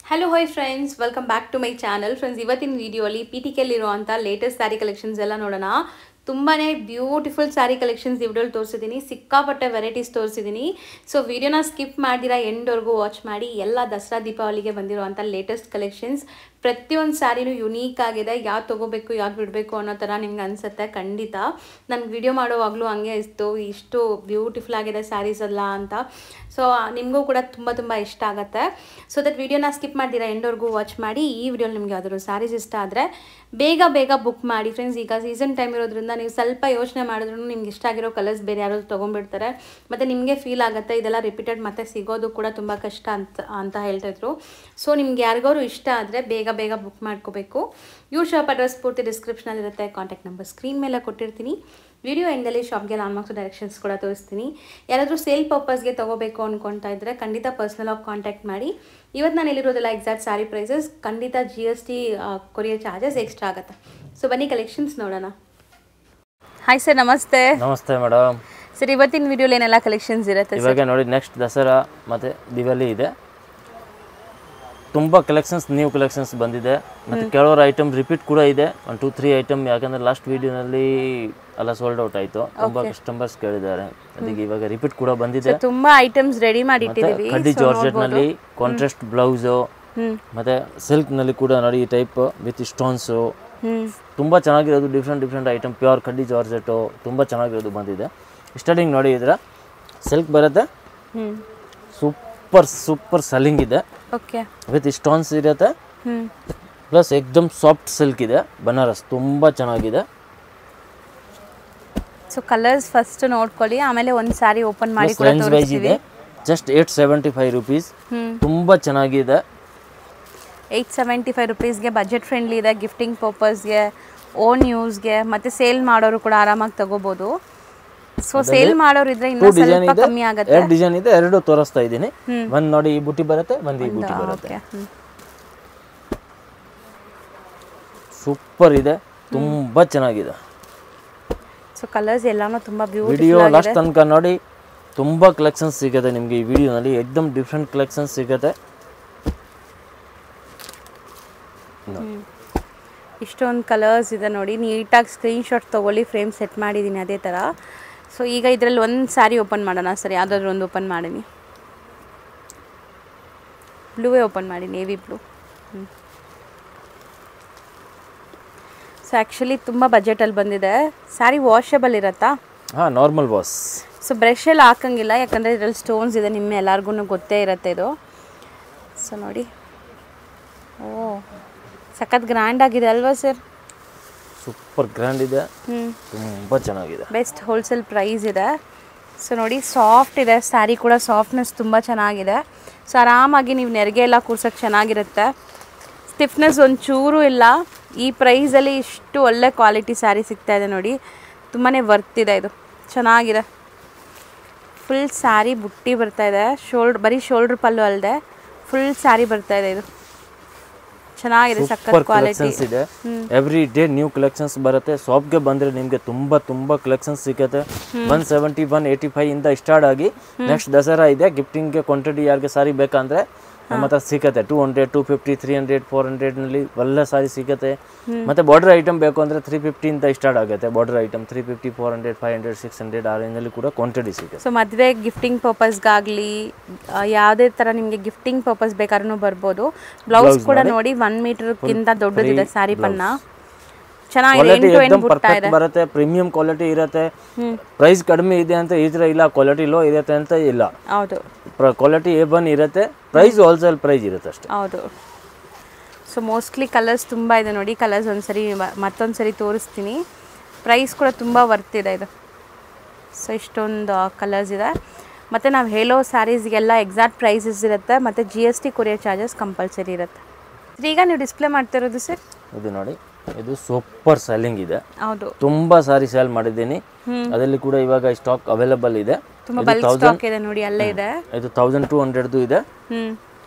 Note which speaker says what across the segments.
Speaker 1: Hello hi friends welcome back to my channel friends ಇವತ್ತಿನ ವಿಡಿಯೋಲಿ P T ಕೆಲ್ಲಿರುವಂಥ latest sari collections ಎಲ್ಲ ನೋಡೋಣ ತುಂಬಾ ಬ್ಯೂಟಿಫುಲ್ ಸ್ಯಾರಿ ಕಲೆಕ್ಷನ್ಸ್ ಈ ವಿಡಿಯೋಲಿ ತೋರಿಸಿದ್ದೀನಿ ಸಿಕ್ಕಾಪಟ್ಟೆ ವೆರೈಟೀಸ್ ತೋರಿಸಿದ್ದೀನಿ ಸೊ ವಿಡಿಯೋನ ಸ್ಕಿಪ್ ಮಾಡ್ದಿರಾ ಎಂಡ್ವರೆಗೂ ವಾಚ್ ಮಾಡಿ ಎಲ್ಲ ದಸರಾ ದೀಪಾವಳಿಗೆ ಬಂದಿರುವಂಥ ಲೇಟೆಸ್ಟ್ ಕಲೆಕ್ಷನ್ಸ್ ಪ್ರತಿಯೊಂದು ಸ್ಯಾರಿನೂ ಯುನೀಕ್ ಆಗಿದೆ ಯಾವ್ದು ತೊಗೋಬೇಕು ಯಾವ್ದು ಬಿಡಬೇಕು ಅನ್ನೋ ಥರ ನಿಮ್ಗೆ ಅನಿಸುತ್ತೆ ಖಂಡಿತ ನನಗೆ ವಿಡಿಯೋ ಮಾಡೋವಾಗಲೂ ಹಂಗೆ ಇತ್ತು ಇಷ್ಟು ಬ್ಯೂಟಿಫುಲ್ ಆಗಿದೆ ಸ್ಯಾರೀಸ್ ಎಲ್ಲ ಅಂತ ಸೊ ನಿಮಗೂ ಕೂಡ ತುಂಬ ತುಂಬ ಇಷ್ಟ ಆಗುತ್ತೆ ಸೊ ದಟ್ ವಿಡಿಯೋನ ಸ್ಕಿಪ್ ಮಾಡ್ತೀರಾ ಎಂಡವರೆಗೂ ವಾಚ್ ಮಾಡಿ ಈ ವಿಡಿಯೋ ನಿಮಗೆ ಯಾವ್ದಾದ್ರು ಸ್ಯಾರೀಸ್ ಇಷ್ಟ ಆದರೆ ಬೇಗ ಬೇಗ ಬುಕ್ ಮಾಡಿ ಫ್ರೆಂಡ್ಸ್ ಈಗ ಸೀಸನ್ ಟೈಮ್ ಇರೋದ್ರಿಂದ ನೀವು ಸ್ವಲ್ಪ ಯೋಚನೆ ಮಾಡಿದ್ರು ನಿಮ್ಗೆ ಇಷ್ಟ ಆಗಿರೋ ಕಲರ್ಸ್ ಬೇರೆ ಯಾರು ತೊಗೊಂಡ್ಬಿಡ್ತಾರೆ ಮತ್ತು ನಿಮಗೆ ಫೀಲ್ ಆಗುತ್ತೆ ಇದೆಲ್ಲ ರಿಪೀಟೆಡ್ ಮತ್ತೆ ಸಿಗೋದು ಕೂಡ ತುಂಬ ಕಷ್ಟ ಅಂತ ಅಂತ ಹೇಳ್ತಾ ಇದ್ರು ಸೊ ನಿಮ್ಗೆ ಯಾರಿಗಾದ್ರು ಇಷ್ಟ ಆದರೆ ಬೇಗ ಬೇಗ ಬುಕ್ ಮಾಡ್ಕೋಬೇಕು ಯೂ ಶಾಪ್ ಅಡ್ರೆಸ್ ಪೂರ್ತಿ ಡಿಸ್ಕ್ರಿಪ್ಷನಲ್ಲಿ ಇರುತ್ತೆ ಕಾಂಟ್ಯಾಕ್ಟ್ ನಂಬರ್ ಸ್ಕ್ರೀನ್ ಮೇಲೆ ಕೊಟ್ಟಿರ್ತೀನಿ ವಿಡಿಯೋ ಎಂಡಲ್ಲಿ ಶಾಪ್ಗೆ ಲಾನ್ಮಾರ್ಕ್ಸ್ ಡೈರೆಕ್ಷನ್ಸ್ ಕೂಡ ತೋರಿಸ್ತೀನಿ ಯಾರಾದರೂ ಸೇಲ್ ಪರ್ಪಸ್ಗೆ ತೊಗೋಬೇಕು ಅಂದ್ಕೊಳ್ತಾ ಇದ್ದರೆ ಖಂಡಿತ ಪರ್ಸ್ನಲ್ ಆಗಿ ಕಾಂಟ್ಯಾಕ್ಟ್ ಮಾಡಿ ಇವತ್ತು ನಾನು ಎಲ್ಲಿರೋದಿಲ್ಲ ಎಕ್ಸಾಕ್ಟ್ ಸ್ಯಾರಿ ಪ್ರೈಸಸ್ ಖಂಡಿತ G S T courier charges extra ಆಗುತ್ತೆ ಸೊ ಬನ್ನಿ ಕಲೆಕ್ಷನ್ಸ್ ನೋಡೋಣ ಹಾಯ್ ಸರ್ ನಮಸ್ತೆ
Speaker 2: ನಮಸ್ತೆ ಮೇಡಮ್
Speaker 1: ಸರ್ ಇವತ್ತಿನ ವಿಡಿಯೋಲಿ ಏನೆಲ್ಲ ಕಲೆಕ್ಷನ್ಸ್ ಇರುತ್ತೆ
Speaker 2: ಇವಾಗ ನೋಡಿ ನೆಕ್ಸ್ಟ್ ದಸರಾ ಮತ್ತು ದಿವಾಲಿ ಇದೆ ತುಂಬ ಕಲೆಕ್ಷನ್ಸ್ ನ್ಯೂ ಕಲೆಕ್ಷನ್ಸ್ ಬಂದಿದೆ ಮತ್ತು ಕೆಲವರು ಐಟಮ್ ರಿಪೀಟ್ ಕೂಡ ಇದೆ ಒನ್ ಟು ತ್ರೀ ಐಟಮ್ ಯಾಕಂದರೆ ಲಾಸ್ಟ್ ವಿಡಿಯೋನಲ್ಲಿ ಎಲ್ಲ ಸೋಲ್ಡ್ ಔಟ್ ಆಯಿತು ತುಂಬ ಕಸ್ಟಮರ್ಸ್ ಕೇಳಿದ್ದಾರೆ ಅದಕ್ಕೆ ಇವಾಗ ರಿಪೀಟ್ ಕೂಡ ಬಂದಿದೆ
Speaker 1: ತುಂಬಾ ಐಟಮ್ಸ್ ರೆಡಿ ಮಾಡಿ
Speaker 2: ಮತ್ತೆ ಕಡ್ಡಿ ಜಾರ್ಜೆಟ್ನಲ್ಲಿ ಕಾಂಟ್ರಾಸ್ಟ್ ಬ್ಲೌಸು ಮತ್ತು ಸಿಲ್ಕ್ನಲ್ಲಿ ಕೂಡ ನೋಡಿ ಈ ಟೈಪ್ ವಿತ್ ಸ್ಟೋನ್ಸು ತುಂಬ ಚೆನ್ನಾಗಿರೋದು ಡಿಫ್ರೆಂಟ್ ಡಿಫ್ರೆಂಟ್ ಐಟಮ್ ಪ್ಯೂರ್ ಕಡ್ಡಿ ಜಾರ್ಜೆಟು ತುಂಬ ಚೆನ್ನಾಗಿರೋದು ಬಂದಿದೆ ಸ್ಟಾರ್ಟಿಂಗ್ ನೋಡಿ ಇದರ ಸಿಲ್ಕ್ ಬರುತ್ತೆ
Speaker 1: ಹ್ಮ್
Speaker 2: ಸೂಪರ್ ಸೂಪರ್ ಸೆಲ್ಲಿಂಗ್ ಇದೆ
Speaker 1: ಓಕೆ
Speaker 2: ವಿತ್ ಸ್ಟೋನ್ಸ್ ಇರುತ್ತೆ
Speaker 1: ಹ್ಮ್
Speaker 2: ಪ್ಲಸ್ ಎಕ್ದಮ್ ಸಾಫ್ಟ್ ಸಿಲ್ಕ್ ಇದೆ ಬನಾರಸ್ ತುಂಬ ಚೆನ್ನಾಗಿದೆ
Speaker 1: ಸೊ ಕಲರ್ಸ್ ಫಸ್ಟ್ ನೋಡ್ಕೊಳ್ಳಿ ಆಮೇಲೆ ಒಂದು ಸಾರಿ ಓಪನ್ ಮಾಡಿ
Speaker 2: ಪ್ಲಸ್
Speaker 1: ಕೂಡ
Speaker 2: ರೇಂಜ್ ವೈಸ್ ಇದೆ just eight seventy five rupees
Speaker 1: ಹ್ಮ್
Speaker 2: ತುಂಬ ಚೆನ್ನಾಗಿದೆ
Speaker 1: ಏಯ್ಟ್ ಸೆವೆಂಟಿ ಫೈವ್ ರುಪೀಸ್ಗೆ ಬಜೆಟ್ ಫ್ರೆಂಡ್ಲಿ ಇದೆ ಗಿಫ್ಟಿಂಗ್ ಪರ್ಪಸ್ಗೆ ಓನ್ ಯೂಸ್ಗೆ ಮತ್ತು ಸೇಲ್ ಮಾಡೋರು ಕೂಡ ಆರಾಮಾಗಿ ತಗೋಬೋದು ಸೊ ಸೇಲ್ ಮಾಡೋರು ಇದ್ರೆ
Speaker 2: ಟೂ
Speaker 1: ಇನ್ನೂ
Speaker 2: ಡಿಸೈನ್
Speaker 1: ಸ್ವಲ್ಪ
Speaker 2: ಇದೆ
Speaker 1: ಕಮ್ಮಿ ಆಗುತ್ತೆ
Speaker 2: ಎರಡು ಡಿಸೈನ್ ಇದೆ ಎರಡು ತೋರಿಸ್ತಾ ಇದ್ದೀನಿ ಒಂದು ನೋಡಿ ಈ ಬುಟ್ಟಿ ಬರುತ್ತೆ ಒಂದು ಈ ಬುಟ್ಟಿ ಬರುತ್ತೆ
Speaker 1: ಓಕೆ
Speaker 2: ಸೂಪರ್ ಇದೆ ತುಂಬ ಚೆನ್ನಾಗಿದೆ
Speaker 1: ಸೊ ಕಲರ್ಸ್ ಎಲ್ಲಾನು ತುಂಬ
Speaker 2: ವಿಡಿಯೋ
Speaker 1: ಬ್ಯೂಟಿಫುಲ್
Speaker 2: ಲಾಸ್ಟ್ ತನಕ ನೋಡಿ ತುಂಬ ಕಲೆಕ್ಷನ್ಸ್ ಸಿಗುತ್ತೆ ನಿಮಗೆ ಈ ವಿಡಿಯೋನಲ್ಲಿ ಎಕ್ದಮ್ ಡಿಫ್ರೆಂಟ್ ಕಲೆಕ್ಷನ್ಸ್ ಸಿಗುತ್ತೆ
Speaker 1: ಇಷ್ಟೊಂದು ಕಲರ್ಸ್ ಇದೆ ನೋಡಿ ನೀಟಾಗಿ ಸ್ಕ್ರೀನ್ಶಾಟ್ ತೊಗೊಳ್ಳಿ ಫ್ರೇಮ್ ಸೆಟ್ ಮಾಡಿದ್ದೀನಿ ಅದೇ ಥರ ಸೊ ಈಗ ಇದರಲ್ಲಿ ಒಂದು ಸ್ಯಾರಿ ಓಪನ್ ಮಾಡೋಣ ಸರ್ ಯಾವುದಾದ್ರೂ ಒಂದು ಓಪನ್ ಮಾಡೀನಿ ಬ್ಲೂವೇ ಓಪನ್ ಮಾಡಿ ನೇವಿ ಬ್ಲೂ ಸೊ ಆ್ಯಕ್ಚುಲಿ ತುಂಬ ಬಜೆಟಲ್ಲಿ ಬಂದಿದೆ ಸ್ಯಾರಿ ವಾಷಬಲ್ ಇರುತ್ತಾ
Speaker 2: ಹಾಂ ನಾರ್ಮಲ್ ಬಾಸ್
Speaker 1: ಸೊ ಬ್ರಷಲ್ಲಿ ಹಾಕಂಗಿಲ್ಲ ಯಾಕಂದರೆ ಇದರಲ್ಲಿ ಸ್ಟೋನ್ಸ್ ಇದೆ ನಿಮ್ಮ ಎಲ್ಲರಿಗೂ ಗೊತ್ತೇ ಇರುತ್ತೆ ಇದು ಸೊ ನೋಡಿ ಓ ಸಖತ್ ಗ್ರ್ಯಾಂಡ್ ಆಗಿದೆ ಅಲ್ವಾ ಸರ್
Speaker 2: ಸೂಪರ್ ಗ್ರ್ಯಾಂಡ್ ಇದೆ
Speaker 1: ಹ್ಞೂ
Speaker 2: ತುಂಬ ಚೆನ್ನಾಗಿದೆ
Speaker 1: ಬೆಸ್ಟ್ ಹೋಲ್ಸೇಲ್ ಪ್ರೈಸ್ ಇದೆ ಸೊ ನೋಡಿ ಸಾಫ್ಟ್ ಇದೆ ಸ್ಯಾರಿ ಕೂಡ ಸಾಫ್ಟ್ನೆಸ್ ತುಂಬ ಚೆನ್ನಾಗಿದೆ ಸೊ ಆರಾಮಾಗಿ ನೀವು ನೆರಿಗೆ ಎಲ್ಲ ಕೂರ್ಸೋಕ್ಕೆ ಚೆನ್ನಾಗಿರುತ್ತೆ ಸ್ಟಿಫ್ನೆಸ್ ಒಂಚೂರು ಇಲ್ಲ ಈ ಪ್ರೈಸಲ್ಲಿ ಇಷ್ಟು ಒಳ್ಳೆ ಕ್ವಾಲಿಟಿ ಸ್ಯಾರಿ ಸಿಗ್ತಾ ಇದೆ ನೋಡಿ ತುಂಬಾ ವರ್ತ್ ಇದೆ ಇದು ಚೆನ್ನಾಗಿದೆ ಫುಲ್ ಸ್ಯಾರಿ ಬುಟ್ಟಿ ಬರ್ತಾ ಇದೆ ಶೋಲ್ಡ್ ಬರೀ ಶೋಲ್ಡ್ರ್ ಪಲ್ಲು ಅಲ್ಲದೆ ಫುಲ್ ಸ್ಯಾರಿ ಬರ್ತಾ ಇದೆ ಇದು ಚೆನ್ನಾಗಿದೆ
Speaker 2: ಸೂಪರ್
Speaker 1: ಸಖತ್ ಕ್ವಾಲಿಟಿ
Speaker 2: ಕಲೆಕ್ಷನ್ಸ್ ಇದೆ ಎವ್ರಿ ಡೇ ನ್ಯೂ ಕಲೆಕ್ಷನ್ಸ್ ಬರುತ್ತೆ ಶಾಪ್ಗೆ ಬಂದರೆ ನಿಮಗೆ ತುಂಬ ತುಂಬ ಕಲೆಕ್ಷನ್ಸ್ ಸಿಗುತ್ತೆ one seventy one eighty five ಇಂದ ಸ್ಟಾರ್ಟ್ ಆಗಿ ನೆಕ್ಸ್ಟ್ ದಸರಾ ಇದೆ ಗಿಫ್ಟಿಂಗ್ಗೆ ಕ್ವಾಂಟಿಟಿ ಯಾರಿಗೆ ಸಾರಿ ಬೇಕಂದ್ರೆ ನಮ್ಮ ಹತ್ರ ಸಿಗುತ್ತೆ two hundred two fifty three hundred four ಹಂಡ್ರೆಡ್ನಲ್ಲಿ ಒಳ್ಳೆ ಸಾರಿ ಸಿಗುತ್ತೆ ಮತ್ತೆ ಬಾರ್ಡರ್ ಐಟಮ್ ಬೇಕು ಅಂದರೆ ತ್ರೀ ಫಿಫ್ಟಿಯಿಂದ ಸ್ಟಾರ್ಟ್ ಆಗುತ್ತೆ border item three fifty four hundred five hundred six hundred ಆ ರೇಂಜಲ್ಲಿ ಕೂಡ ಕ್ವಾಂಟಿಟಿ ಸಿಗುತ್ತೆ
Speaker 1: ಸೊ ಮದುವೆ ಗಿಫ್ಟಿಂಗ್ ಪರ್ಪಸ್ಗಾಗಲಿ ಯಾವುದೇ ಥರ ನಿಮಗೆ ಗಿಫ್ಟಿಂಗ್ ಪರ್ಪಸ್ ಬೇಕಾದ್ರೂ ಬರ್ಬೋದು ಬ್ಲೌಸ್ ಕೂಡ ನೋಡಿ ಒನ್ ಮೀಟರ್ಗಿಂತ ದೊಡ್ಡದಿದೆ ಸ್ಯಾರಿ ಪನ್ನ ಚೆನ್ನಾಗಿದೆ
Speaker 2: ಕ್ವಾಲಿಟಿ
Speaker 1: ಎಂಟು ಎಂಟು
Speaker 2: ಎಕ್ದಮ್
Speaker 1: ಬುಟ್ಟ
Speaker 2: ಪರ್ಫೆಕ್ಟ್
Speaker 1: ಇದೆ
Speaker 2: ಬರುತ್ತೆ ಪ್ರೀಮಿಯಂ ಕ್ವಾಲಿಟಿ ಇರುತ್ತೆ ಪ್ರೈಸ್ ಕಡಿಮೆ ಇದೆ ಅಂತ ಈ ಥರ ಇಲ್ಲ ಕ್ವಾಲಿಟಿ ಲೋ ಇರುತ್ತೆ ಅಂತ ಇಲ್ಲ
Speaker 1: ಹೌದು
Speaker 2: ಕ್ವಾಲಿಟಿ ಎ ಬನ್ ಇರುತ್ತೆ ಪ್ರೈಸ್ ಹೋಲ್ಸೇಲ್ ಪ್ರೈಸ್ ಇರುತ್ತೆ ಅಷ್ಟೇ
Speaker 1: ಹೌದು ಸೊ ಮೋಸ್ಟ್ಲಿ ಕಲರ್ಸ್ ತುಂಬ ಇದೆ ನೋಡಿ ಕಲರ್ಸ್ ಒಂದ್ಸರಿ ಮತ್ತೊಂದು ಸರಿ ತೋರಿಸ್ತೀನಿ ಪ್ರೈಸ್ ಕೂಡ ತುಂಬ ವರ್ತ್ ಇದೆ ಇದು ಸೊ ಇಷ್ಟೊಂದು ಕಲರ್ಸ್ ಇದೆ ಮತ್ತು ನಾವು ಹೇಳೋ ಸ್ಯಾರೀಸ್ಗೆಲ್ಲ ಎಕ್ಸಾಕ್ಟ್ ಪ್ರೈಸಸ್ ಇರುತ್ತೆ ಮತ್ತು G S T courier charges compulsory ಇರುತ್ತೆ ಈಗ ನೀವು ಡಿಸ್ಪ್ಲೇ ಮಾಡ್ತಿರೋದು ಸರ್
Speaker 2: ಇದು ನೋಡಿ ಇದು ಸೂಪರ್ ಸೆಲ್ಲಿಂಗ್ ಇದೆ
Speaker 1: ಹೌದು
Speaker 2: ತುಂಬಾ ಸಾರಿ ಸೇಲ್ ಮಾಡಿದ್ದೀನಿ ಅದರಲ್ಲಿ ಕೂಡ ಇವಾಗ ಸ್ಟಾಕ್ ಅವೈಲೇಬಲ್ ಇದೆ
Speaker 1: ತುಂಬ ಬಲ್ಕ್ ಸ್ಟಾಕ್ ಇದೆ ನೋಡಿ ಅಲ್ಲೇ ಇದೆ
Speaker 2: ಇದು ತೌಸಂಡ್ ಟೂ ಹಂಡ್ರೆಡ್ದು ಇದೆ
Speaker 1: ಹ್ಞೂ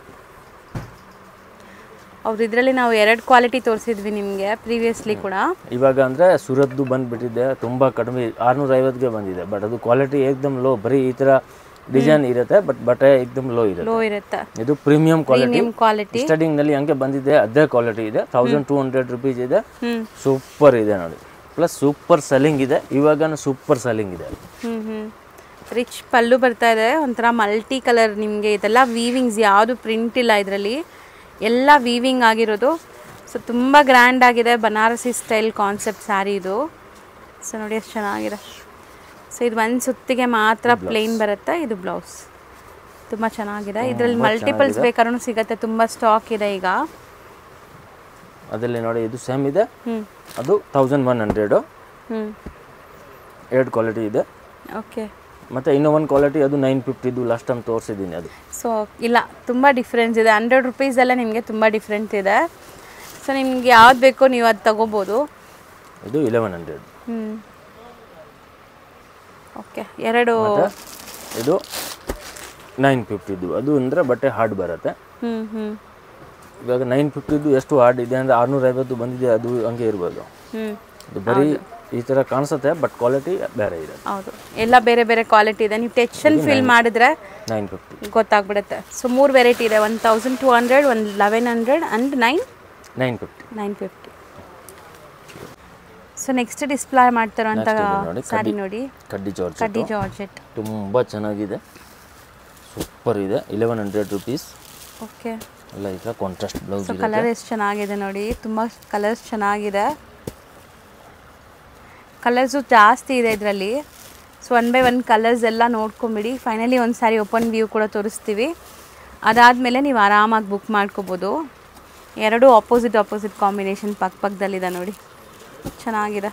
Speaker 1: ಹೌದು ಇದರಲ್ಲಿ ನಾವು ಎರಡು ಕ್ವಾಲಿಟಿ ತೋರಿಸಿದ್ವಿ ನಿಮಗೆ ಪ್ರೀವಿಯಸ್ಲಿ ಕೂಡ
Speaker 2: ಇವಾಗ ಅಂದರೆ ಸೂರತ್ದು ಬಂದುಬಿಟ್ಟಿದೆ ತುಂಬ ಕಡಿಮೆ ಆರುನೂರ ಐವತ್ತಿಗೆ ಬಂದಿದೆ ಬಟ್ ಅದು ಕ್ವಾಲಿಟಿ ಏಕ್ದಮ್ ಲೋ ಬರೀ ಈ ಥರ ಡಿಸೈನ್ ಇರುತ್ತೆ ಬಟ್ ಬಟ್ಟೆ ಏಕ್ದಮ್ ಲೋ ಇರುತ್ತೆ
Speaker 1: ಲೋ ಇರುತ್ತೆ
Speaker 2: ಇದು premium quality
Speaker 1: premium quality
Speaker 2: starting ನಲ್ಲಿ ಹಂಗೆ ಬಂದಿದೆ ಅದೇ ಕ್ವಾಲಿಟಿ ಇದೆ ತೌಸಂಡ್ ಟೂ ಹಂಡ್ರೆಡ್ ರುಪೀಸ್ ಇದೆ
Speaker 1: ಹ್ಮ್
Speaker 2: ಸೂಪರ್ ಇದೆ ನೋಡಿ ಪ್ಲಸ್ ಸೂಪರ್ ಸೆಲ್ಲಿಂಗ್ ಇದೆ ಇವಾಗ ಸೂಪರ್ ಸೆಲ್ಲಿಂಗ್ ಇದೆ
Speaker 1: ಹ್ಮ್ ಹ್ಮ್ ರಿಚ್ ಪಲ್ಲು ಬರ್ತಾ ಇದೆ ಒಂಥರ ಮಲ್ಟಿ ಕಲರ್ ನಿಮಗೆ ಇದೆಲ್ಲ ವೀವಿಂಗ್ಸ್ ಯಾವುದು ಪ್ರಿಂಟ್ ಇಲ್ಲ ಇದರಲ್ಲಿ ಎಲ್ಲ ವೀವಿಂಗ್ ಆಗಿರೋದು ಸೊ ತುಂಬ ಗ್ರ್ಯಾಂಡ್ ಆಗಿದೆ ಬನಾರಸಿ ಸ್ಟೈಲ್ ಕಾನ್ಸೆಪ್ಟ್ ಸ್ಯಾರಿ ಇದು ಸೊ ನೋಡಿ ಎಷ್ಟು ಚೆನ್ನಾಗಿದೆ ಸೊ ಇದು ಒಂದು ಸುತ್ತಿಗೆ ಮಾತ್ರ ಪ್ಲೇನ್ ಬರುತ್ತೆ ಇದು ಬ್ಲೌಸ್ ತುಂಬ ಚೆನ್ನಾಗಿದೆ ಇದರಲ್ಲಿ ಮಲ್ಟಿಪಲ್ಸ್ ಬೇಕಾದ್ರೂ ಸಿಗುತ್ತೆ ತುಂಬ ಸ್ಟಾಕ್ ಇದೆ ಈಗ
Speaker 2: ಅದರಲ್ಲಿ ನೋಡಿ ಇದು ಸೇಮ್ ಇದೆ
Speaker 1: ಹ್ಞೂ
Speaker 2: ಅದು ತೌಸಂಡ್ ಒನ್ ಹಂಡ್ರೆಡು
Speaker 1: ಹ್ಞೂ
Speaker 2: ಎರಡು ಕ್ವಾಲಿಟಿ ಇದೆ
Speaker 1: ಓಕೆ
Speaker 2: ಮತ್ತು ಇನ್ನೂ ಒಂದು ಕ್ವಾಲಿಟಿ ಅದು ನೈನ್ ಫಿಫ್ಟಿದು ಲಾಸ್ಟ್ ಟೈಮ್ ತೋರಿಸಿದ್ದೀನಿ ಅದು
Speaker 1: ಸೊ ಇಲ್ಲ ತುಂಬ ಡಿಫ್ರೆನ್ಸ್ ಇದೆ ಹಂಡ್ರೆಡ್ ರುಪೀಸಲ್ಲೇ ನಿಮಗೆ ತುಂಬ ಡಿಫ್ರೆನ್ಸ್ ಇದೆ ಸೊ ನಿಮ್ಗೆ ಯಾವ್ದು ಬೇಕೋ ನೀವು ಅದು ತಗೋಬೋದು
Speaker 2: ಇದು ಇಲೆವೆನ್ ಹಂಡ್ರೆಡ್
Speaker 1: ಹ್ಞೂ ಓಕೆ ಎರಡು
Speaker 2: ಇದು ನೈನ್ ಫಿಫ್ಟಿದು ಅದು ಅಂದರೆ ಬಟ್ಟೆ ಹಾರ್ಡ್ ಬರುತ್ತೆ
Speaker 1: ಹ್ಞೂ ಹ್ಞೂ
Speaker 2: ಇವಾಗ ನೈನ್ ಫಿಫ್ಟಿದು ಎಷ್ಟು ಹಾರ್ಡ್ ಇದೆ ಅಂದರೆ ಆರುನೂರ ಐವತ್ತು ಬಂದಿದೆ ಅದು ಹಂಗೆ ಇರ್ಬೋದು
Speaker 1: ಹ್ಞೂ
Speaker 2: ಇದು ಬರೀ ಈ ಥರ ಕಾಣಿಸುತ್ತೆ ಬಟ್ ಕ್ವಾಲಿಟಿ ಬೇರೆ ಇದೆ
Speaker 1: ಹೌದು ಎಲ್ಲ ಬೇರೆ ಬೇರೆ ಕ್ವಾಲಿಟಿ ಇದೆ ನೀವು ಟಚ್ ಅಂಡ್ ಫೀಲ್ ಮಾಡಿದ್ರೆ
Speaker 2: ನೈನ್ ಫಿಫ್ಟಿ
Speaker 1: ಗೊತ್ತಾಗ್ಬಿಡುತ್ತೆ ಸೊ ಮೂರು ವೆರೈಟಿ ಇದೆ one thousand two hundred one eleven hundred and nine
Speaker 2: nine fifty
Speaker 1: nine fifty so next display ಮಾಡ್ತಾರಂತ
Speaker 2: ನೋಡಿ,
Speaker 1: ಸ್ಯಾರಿ ನೋಡಿ
Speaker 2: ಕಡ್ಡಿ ಜಾರ್ಜ್
Speaker 1: ಕಡ್ಡಿ ಜಾರ್ಜೆಟ್
Speaker 2: ತುಂಬ ಚೆನ್ನಾಗಿದೆ ಸೂಪರ್ ಇದೆ ಇಲೆವೆನ್ ಹಂಡ್ರೆಡ್ ರುಪೀಸ್
Speaker 1: ಓಕೆ
Speaker 2: ಎಲ್ಲ ಈ ಥರ ಕಾಂಟ್ರಾಸ್ಟ್ ಬ್ಲೌಸ್
Speaker 1: ಸೊ
Speaker 2: ಇದೆ
Speaker 1: ಕಲರ್ ಎಷ್ಟು ಚೆನ್ನಾಗಿದೆ ನೋಡಿ ತುಂಬ ಕಲರ್ಸ್ ಚೆನ್ನಾಗಿದೆ ಕಲರ್ಸು ಜಾಸ್ತಿ ಇದೆ ಇದರಲ್ಲಿ so one by one colours ಎಲ್ಲ ನೋಡ್ಕೊಂಬಿಡಿ ಫೈನಲಿ ಒಂದು ಸಾರಿ ಓಪನ್ ವ್ಯೂ ಕೂಡ ತೋರಿಸ್ತೀವಿ ಅದಾದಮೇಲೆ ನೀವು ಆರಾಮಾಗಿ ಬುಕ್ ಮಾಡ್ಕೋಬೋದು ಎರಡು ಆಪೋಸಿಟ್ ಆಪೋಸಿಟ್ ಕಾಂಬಿನೇಷನ್ ಪಕ್ಕ ಪಕ್ಕದಲ್ಲಿದೆ ನೋಡಿ ಚೆನ್ನಾಗಿದೆ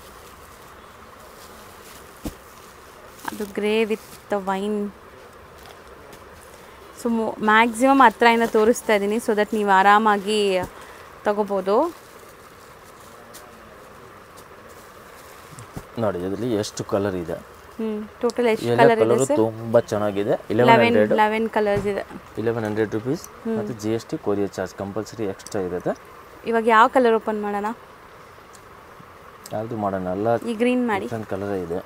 Speaker 1: ಅದು grey with wine so maximum ಹತ್ರದಿಂದ ತೋರಿಸ್ತಾ ಇದ್ದೀನಿ ಸೊ ದಟ್ ನೀವು ಆರಾಮಾಗಿ ತಗೋಬೋದು
Speaker 2: ನೋಡಿ ಇದರಲ್ಲಿ ಎಷ್ಟು ಕಲರ್ ಇದೆ
Speaker 1: ಹ್ಞೂ ಟೋಟಲ್ ಎಷ್ಟು
Speaker 2: ಎಲ್ಲ
Speaker 1: ಕಲರ್ ಇದೆ
Speaker 2: ಕಲರು
Speaker 1: ಸರ್
Speaker 2: ತುಂಬ ಚೆನ್ನಾಗಿದೆ eleven
Speaker 1: eleven
Speaker 2: hundred
Speaker 1: eleven colours ಇದೆ
Speaker 2: ಇಲೆವೆನ್ ಹಂಡ್ರೆಡ್ ರುಪೀಸ್ ಮತ್ತು G S T courier charge compulsory extra ಇರುತ್ತೆ
Speaker 1: ಇವಾಗ ಯಾವ ಕಲರ್ ಓಪನ್ ಮಾಡೋಣ
Speaker 2: ಯಾವುದು ಮಾಡೋಣ ಎಲ್ಲ
Speaker 1: ಈ ಗ್ರೀನ್ ಮಾಡಿ
Speaker 2: ಡಿಫ್ರೆಂಟ್ ಕಲರ್ ಇದೆ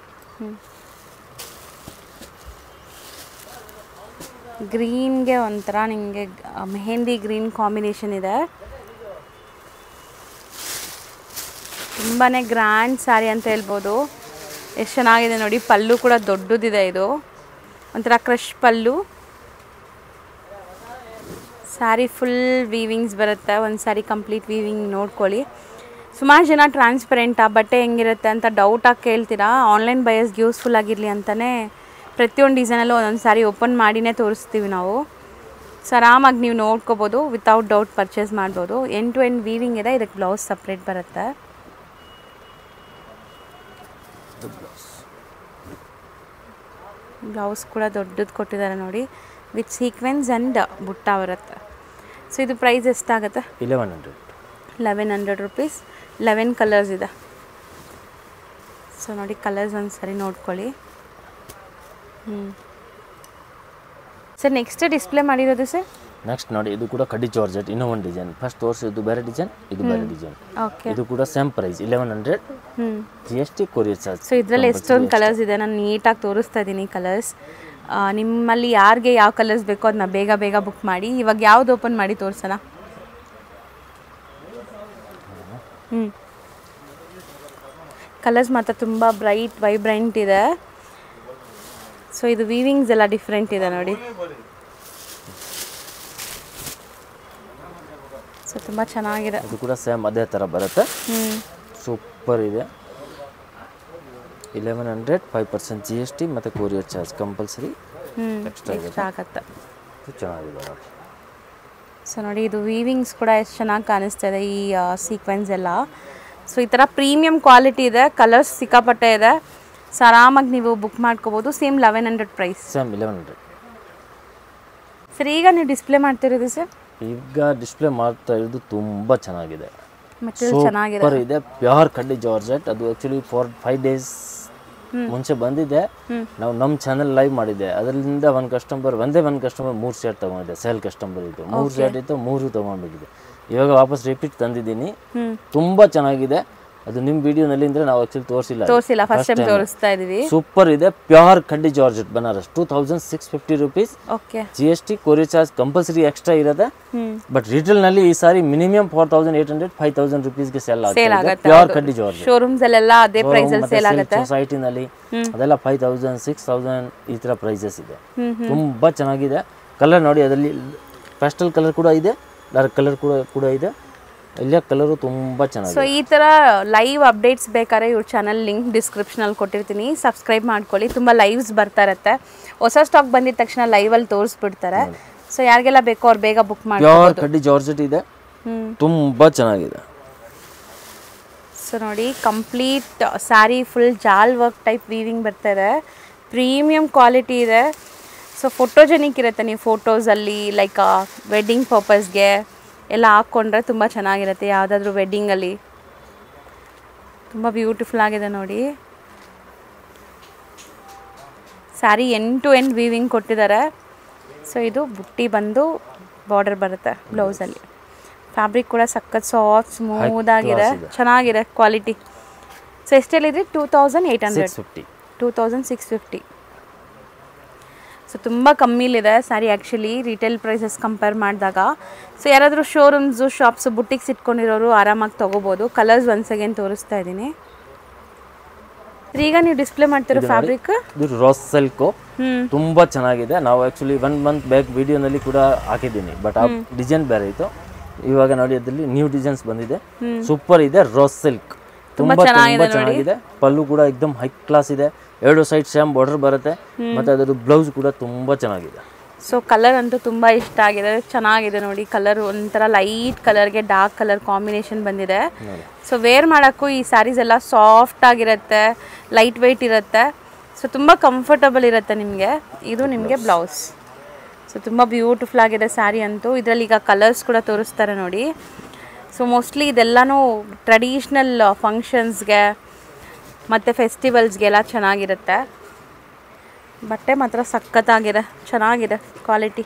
Speaker 1: ಗ್ರೀನ್ಗೆ ಒಂಥರ ನಿಮಗೆ ಮೆಹಂದಿ ಗ್ರೀನ್ ಕಾಂಬಿನೇಷನ್ ಇದೆ ತುಂಬಾ ಗ್ರ್ಯಾಂಡ್ ಸ್ಯಾರಿ ಅಂತ ಹೇಳ್ಬೋದು ಎಷ್ಟು ಚೆನ್ನಾಗಿದೆ ನೋಡಿ ಪಲ್ಲು ಕೂಡ ದೊಡ್ಡದಿದೆ ಇದು ಒಂಥರ crush pallu sari full weavings ಬರುತ್ತೆ ಒಂದು ಸ್ಯಾರಿ ಕಂಪ್ಲೀಟ್ ವೀವಿಂಗ್ ನೋಡ್ಕೊಳ್ಳಿ ಸುಮಾರು ಜನ ಟ್ರಾನ್ಸ್ಪರೆಂಟಾ ಬಟ್ಟೆ ಹೆಂಗಿರುತ್ತೆ ಅಂತ ಡೌಟಾಗಿ ಕೇಳ್ತೀರಾ ಆನ್ಲೈನ್ ಬಯಸ್ಗೆ ಯೂಸ್ಫುಲ್ ಆಗಿರಲಿ ಅಂತಲೇ ಪ್ರತಿಯೊಂದು ಡಿಸೈನಲ್ಲೂ ಒಂದೊಂದು ಸ್ಯಾರಿ ಓಪನ್ ಮಾಡಿನೇ ತೋರಿಸ್ತೀವಿ ನಾವು ಸೊ ಆರಾಮಾಗಿ ನೀವು ನೋಡ್ಕೋಬೋದು ವಿತೌಟ್ ಡೌಟ್ ಪರ್ಚೇಸ್ ಮಾಡ್ಬೋದು ಎಂಡ್ ಟು ಎಂಡ್ ವೀವಿಂಗ್ ಇದೆ ಇದಕ್ಕೆ ಬ್ಲೌಸ್ ಸಪ್ರೇಟ್ ಬರುತ್ತೆ ಬ್ಲೌಸ್ ಕೂಡ ದೊಡ್ಡದು ಕೊಟ್ಟಿದ್ದಾರೆ ನೋಡಿ ವಿತ್ ಸೀಕ್ವೆನ್ಸ್ ಆ್ಯಂಡ್ ಬುಟ್ಟ ಬರುತ್ತೆ ಸೊ ಇದು ಪ್ರೈಸ್ ಎಷ್ಟಾಗುತ್ತೆ
Speaker 2: eleven hundred
Speaker 1: eleven hundred rupees eleven colours ಇದೆ ಸೊ ನೋಡಿ ಕಲರ್ಸ್ ಒಂದು ಸರಿ ನೋಡ್ಕೊಳ್ಳಿ ಹ್ಞೂ ಸರ್ ನೆಕ್ಸ್ಟ್ ಡಿಸ್ಪ್ಲೇ ಮಾಡಿರೋದು ಸರ್
Speaker 2: ನೆಕ್ಸ್ಟ್ ನೋಡಿ ಇದು ಕೂಡ ಕಡ್ಡಿ ಜಾರ್ಜೆಟ್ ಇನ್ನೂ ಒಂದು ಡಿಸೈನ್ ಫಸ್ಟ್ ತೋರಿಸಿದ್ದು ಬೇರೆ ಡಿಸೈನ್ ಇದು ಬೇರೆ ಡಿಸೈನ್
Speaker 1: ಓಕೆ
Speaker 2: ಇದು ಕೂಡ ಸೇಮ್ ಪ್ರೈಸ್ ಇಲೆವೆನ್ ಹಂಡ್ರೆಡ್
Speaker 1: ಹ್ಞೂ
Speaker 2: G S T courier charge
Speaker 1: so ಇದರಲ್ಲಿ ಎಷ್ಟೊಂದು ಕಲರ್ಸ್ ಇದೆ ನಾನು ನೀಟಾಗಿ ತೋರಿಸ್ತಾ ಇದ್ದೀನಿ ಕಲರ್ಸ್ ನಿಮ್ಮಲ್ಲಿ ಯಾರಿಗೆ ಯಾವ ಕಲರ್ಸ್ ಬೇಕೋ ಅದನ್ನ ಬೇಗ ಬೇಗ ಬುಕ್ ಮಾಡಿ ಇವಾಗ ಯಾವ್ದು ಓಪನ್ ಮಾಡಿ ತೋರಿಸೋಣ ಹ್ಞೂ ಕಲರ್ಸ್ ಮಾತ್ರ ತುಂಬ ಬ್ರೈಟ್ ವೈಬ್ರೆಂಟ್ ಇದೆ ಸೊ ಇದು ವೀವಿಂಗ್ಸ್ ಎಲ್ಲ ಡಿಫ್ರೆಂಟ್ ಇದೆ ನೋಡಿ ಸೊ ತುಂಬ ಚೆನ್ನಾಗಿದೆ
Speaker 2: ಇದು ಕೂಡ ಸೇಮ್ ಅದೇ ಥರ ಬರುತ್ತೆ
Speaker 1: ಹ್ಞೂ
Speaker 2: ಸೂಪರ್ ಇದೆ eleven hundred five percent G S T ಮತ್ತು ಕೊರಿಯರ್ ಚಾರ್ಜ್ ಕಂಪಲ್ಸರಿ
Speaker 1: ಹ್ಞೂ
Speaker 2: Extra ಇದೆ.
Speaker 1: ಇಷ್ಟ ಆಗತ್ತೆ
Speaker 2: ಇದು ಚೆನ್ನಾಗಿದೆ ನೋಡಿ
Speaker 1: ಸೊ ನೋಡಿ ಇದು ವೀವಿಂಗ್ಸ್ ಕೂಡ ಎಷ್ಟು ಚೆನ್ನಾಗಿ ಕಾಣಿಸ್ತಾ ಇದೆ ಈ ಸೀಕ್ವೆನ್ಸ್ ಎಲ್ಲ ಸೊ ಈ ಥರ ಪ್ರೀಮಿಯಂ ಕ್ವಾಲಿಟಿ ಇದೆ ಕಲರ್ಸ್ ಸಿಕ್ಕಾಪಟ್ಟೆ ಇದೆ ಸೊ ಆರಾಮಾಗಿ ನೀವು ಬುಕ್ ಮಾಡ್ಕೋಬೋದು same eleven hundred price
Speaker 2: same eleven hundred
Speaker 1: sir ಈಗ ನೀವು ಡಿಸ್ಪ್ಲೇ ಮಾಡ್ತಿರೋದು ಸರ್
Speaker 2: ಈಗ ಡಿಸ್ಪ್ಲೇ ಮಾಡ್ತಾ ಇರೋದು ತುಂಬ ಚೆನ್ನಾಗಿದೆ
Speaker 1: ಮೆಟೀರಿಯಲ್ ಚೆನ್ನಾಗಿದೆ
Speaker 2: ಸೂಪರ್ ಇದೆ ಪ್ಯೂರ್ ಕಡ್ಡಿ ಜಾರ್ಜೆಟ್ ಅದು ಆ್ಯಕ್ಚುಲಿ ಫಾರ್ ಫೈವ್ ಡೇಸ್ ಮುಂಚೆ ಬಂದಿದೆ ನಾವು ನಮ್ಮ ಚಾನಲ್ ಲೈವ್ ಮಾಡಿದ್ದೆ ಅದರಿಂದ ಒಂದು ಕಸ್ಟಮರ್ ಒಂದೇ ಒಂದು ಕಸ್ಟಮರ್ ಮೂರು ಶರ್ಟ್ ತೊಗೊಂಡಿದ್ದೆ ಸೇಲ್ ಕಸ್ಟಮರ್ ಇತ್ತು ಮೂರು ಶರ್ಟ್ ಇತ್ತು ಮೂರು ತೊಗೊಂಡಿದ್ದೆ ಇವಾಗ ವಾಪಸ್ ರಿಪೀಟ್ ತಂದಿದ್ದೀನಿ
Speaker 1: ಹ್ಞೂ
Speaker 2: ತುಂಬ ಚೆನ್ನಾಗಿದೆ ಅದು ನಿಮ್ಮ ವಿಡಿಯೋನಲ್ಲಿ ಅಂದ್ರೆ ನಾವು ಆಕ್ಚುಲಿ ತೋರಿಸಿಲ್ಲ
Speaker 1: ತೋರಿಸಿಲ್ಲ ಫಸ್ಟ್ ಟೈಮ್ ತೋರಿಸ್ತಾ ಇದೀವಿ
Speaker 2: ಸೂಪರ್ ಇದೆ ಪ್ಯೂರ್ ಕಡ್ಡಿ georgette Banaras two thousand six fifty rupees
Speaker 1: okay
Speaker 2: G S T courier charge compulsory extra ಇರುತ್ತೆ
Speaker 1: ಹ್ಮ್
Speaker 2: ಬಟ್ ನಲ್ಲಿ ಈ sari minimum four thousand eight hundred five thousand ರುಪೀಸ್ಗೆ ಸೆಲ್
Speaker 1: ಸೇಲ್
Speaker 2: ಆಗುತ್ತೆ
Speaker 1: ಆಗುತ್ತೆ
Speaker 2: ಪ್ಯೂರ್ ಕಡ್ಡಿ ಜಾರ್ಜೆಟ್
Speaker 1: ಶೋರೂಮ್ಸ್ ಅಲ್ಲೆಲ್ಲ ಅದೇ ಪ್ರೈಸ್ ಅಲ್ಲಿ ಸೇಲ್ ಆಗುತ್ತೆ
Speaker 2: ಸೊಸೈಟಿನಲ್ಲಿ ಅದೆಲ್ಲ ಫೈವ್ ತೌಸಂಡ್ ಸಿಕ್ಸ್ ತೌಸಂಡ್ ಈ ಥರ ಪ್ರೈಸಸ್ ಇದೆ
Speaker 1: ಹ್ಮ್
Speaker 2: ತುಂಬ ಚೆನ್ನಾಗಿದೆ ಕಲರ್ ನೋಡಿ ಅದರಲ್ಲಿ ಪ್ಯಾಸ್ಟಲ್ ಕಲರ್ ಕೂಡ ಇದೆ ಡಾರ್ಕ್ ಕಲರ್ ಕೂಡ ಕೂಡ ಇದೆ ಎಲ್ಲ ಕಲರು ತುಂಬ ಚೆನ್ನಾಗಿದೆ
Speaker 1: ಸೊ ಈ ಥರ ಲೈವ್ ಅಪ್ಡೇಟ್ಸ್ ಬೇಕಾದ್ರೆ ಇವ್ರ ಚಾನಲ್ ಲಿಂಕ್ ಡಿಸ್ಕ್ರಿಪ್ಷನಲ್ಲಿ ಕೊಟ್ಟಿರ್ತೀನಿ ಸಬ್ಸ್ಕ್ರೈಬ್ ಮಾಡ್ಕೊಳ್ಳಿ ತುಂಬ ಲೈವ್ಸ್ ಬರ್ತಾ ಇರತ್ತೆ ಹೊಸ ಸ್ಟಾಕ್ ಬಂದಿದ ತಕ್ಷಣ ಲೈವಲ್ಲಿ ತೋರಿಸ್ಬಿಡ್ತಾರೆ ಸೊ ಯಾರಿಗೆಲ್ಲ ಬೇಕೋ ಅವ್ರು ಬೇಗ ಬುಕ್ ಮಾಡಿ
Speaker 2: ಪ್ಯೂರ್ ಕಡ್ಡಿ ಜಾರ್ಜೆಟ್ ಇದೆ
Speaker 1: ಹ್ಞೂ
Speaker 2: ತುಂಬ ಚೆನ್ನಾಗಿದೆ
Speaker 1: ಸೊ ನೋಡಿ ಕಂಪ್ಲೀಟ್ ಸ್ಯಾರಿ ಫುಲ್ ಜಾಲ್ ವರ್ಕ್ ಟೈಪ್ ವೀವಿಂಗ್ ಬರ್ತಾ ಇದೆ ಪ್ರೀಮಿಯಂ ಕ್ವಾಲಿಟಿ ಇದೆ ಸೊ ಫೋಟೋಜೆನಿಕ್ ಇರುತ್ತೆ ನೀವು ಫೋಟೋಸಲ್ಲಿ ಲೈಕ್ ವೆಡ್ಡಿಂಗ್ ಪರ್ಪಸ್ಗೆ ಎಲ್ಲ ಹಾಕ್ಕೊಂಡ್ರೆ ತುಂಬ ಚೆನ್ನಾಗಿರುತ್ತೆ ಯಾವುದಾದ್ರೂ ವೆಡ್ಡಿಂಗಲ್ಲಿ ತುಂಬ ಬ್ಯೂಟಿಫುಲ್ ಆಗಿದೆ ನೋಡಿ sari end to end weaving ಕೊಟ್ಟಿದ್ದಾರೆ ಸೊ ಇದು ಬುಟ್ಟಿ ಬಂದು ಬಾರ್ಡರ್ ಬರುತ್ತೆ ಬ್ಲೌಸಲ್ಲಿ ಫ್ಯಾಬ್ರಿಕ್ ಕೂಡ ಸಖತ್ ಸಾಫ್ಟ್ ಸ್ಮೂತ್ ಆಗಿದೆ ಚೆನ್ನಾಗಿದೆ ಕ್ವಾಲಿಟಿ ಸೊ ಎಷ್ಟೆಲ್ಲಿದೆ two thousand eight hundred
Speaker 2: six fifty
Speaker 1: two thousand six fifty so ತುಂಬ ಕಮ್ಮಿಲಿದೆ sari actually retail prices compare ಮಾಡಿದಾಗ ಸೊ ಯಾರಾದರೂ ಶೋರೂಮ್ಸು ಶಾಪ್ಸು ಬುಟ್ಟಿಕ್ಸ್ ಇಟ್ಕೊಂಡಿರೋರು ಆರಾಮಾಗಿ ತೊಗೋಬೋದು ಕಲರ್ಸ್ ಒನ್ಸ್ ಅಗೇನ್ ತೋರಿಸ್ತಾ ಇದ್ದೀನಿ ಈಗ ನೀವು ಡಿಸ್ಪ್ಲೇ ಮಾಡ್ತಿರೋ ಫ್ಯಾಬ್ರಿಕ್
Speaker 2: ಇದು ರೋಸ್ ಸಿಲ್ಕು
Speaker 1: ಹ್ಞೂ
Speaker 2: ತುಂಬ ಚೆನ್ನಾಗಿದೆ ನಾವು ಆ್ಯಕ್ಚುಲಿ ಒನ್ ಮಂತ್ ಬ್ಯಾಕ್ ವಿಡಿಯೋನಲ್ಲಿ ಕೂಡ ಹಾಕಿದ್ದೀನಿ ಬಟ್ ಆ ಡಿಸೈನ್ ಬೇರೆ ಇತ್ತು ಇವಾಗ ನೋಡಿ ಅದರಲ್ಲಿ ನ್ಯೂ ಡಿಸೈನ್ಸ್ ಬಂದಿದೆ ಸೂಪರ್ ಇದೆ ರೋಸ್ ಸಿಲ್ಕ್ ತುಂಬ ತುಂಬ ಚೆನ್ನಾಗಿದೆ ಪಲ್ಲು ಕೂಡ ಎಕ್ದಮ್ ಹೈ ಕ್ಲಾಸ್ ಇದೆ ಎರಡು ಸೈಡ್ ಸೇಮ್ ಬಾರ್ಡರ್ ಬರುತ್ತೆ ಮತ್ತೆ ಅದರ ಬ್ಲೌಸ್ ಕೂಡ ತುಂಬ ಚೆನ್ನಾಗಿದೆ
Speaker 1: ಸೊ ಕಲರ್ ಅಂತೂ ತುಂಬ ಇಷ್ಟ ಆಗಿದೆ ಚೆನ್ನಾಗಿದೆ ನೋಡಿ ಕಲರ್ ಒಂಥರ ಲೈಟ್ ಕಲರ್ಗೆ ಡಾರ್ಕ್ ಕಲರ್ ಕಾಂಬಿನೇಷನ್ ಬಂದಿದೆ ಸೊ ವೇರ್ ಮಾಡೋಕ್ಕೂ ಈ ಸ್ಯಾರೀಸ್ ಎಲ್ಲ ಸಾಫ್ಟ್ ಆಗಿರುತ್ತೆ ಲೈಟ್ ವೆಯ್ಟ್ ಇರುತ್ತೆ ಸೊ ತುಂಬ ಕಂಫರ್ಟಬಲ್ ಇರುತ್ತೆ ನಿಮಗೆ ಇದು ನಿಮಗೆ ಬ್ಲೌಸ್ ಸೊ ತುಂಬ ಬ್ಯೂಟಿಫುಲ್ ಆಗಿದೆ ಸ್ಯಾರಿ ಅಂತೂ ಇದರಲ್ಲಿ ಈಗ ಕಲರ್ಸ್ ಕೂಡ ತೋರಿಸ್ತಾರೆ ನೋಡಿ ಸೊ ಮೋಸ್ಟ್ಲಿ ಇದೆಲ್ಲನೂ ಟ್ರೆಡಿಷ್ನಲ್ ಫಂಕ್ಷನ್ಸ್ಗೆ ಮತ್ತು ಫೆಸ್ಟಿವಲ್ಸ್ಗೆಲ್ಲ ಚೆನ್ನಾಗಿರುತ್ತೆ ಬಟ್ಟೆ ಮಾತ್ರ ಸಖತ್ತಾಗಿದೆ ಚೆನ್ನಾಗಿದೆ ಕ್ವಾಲಿಟಿ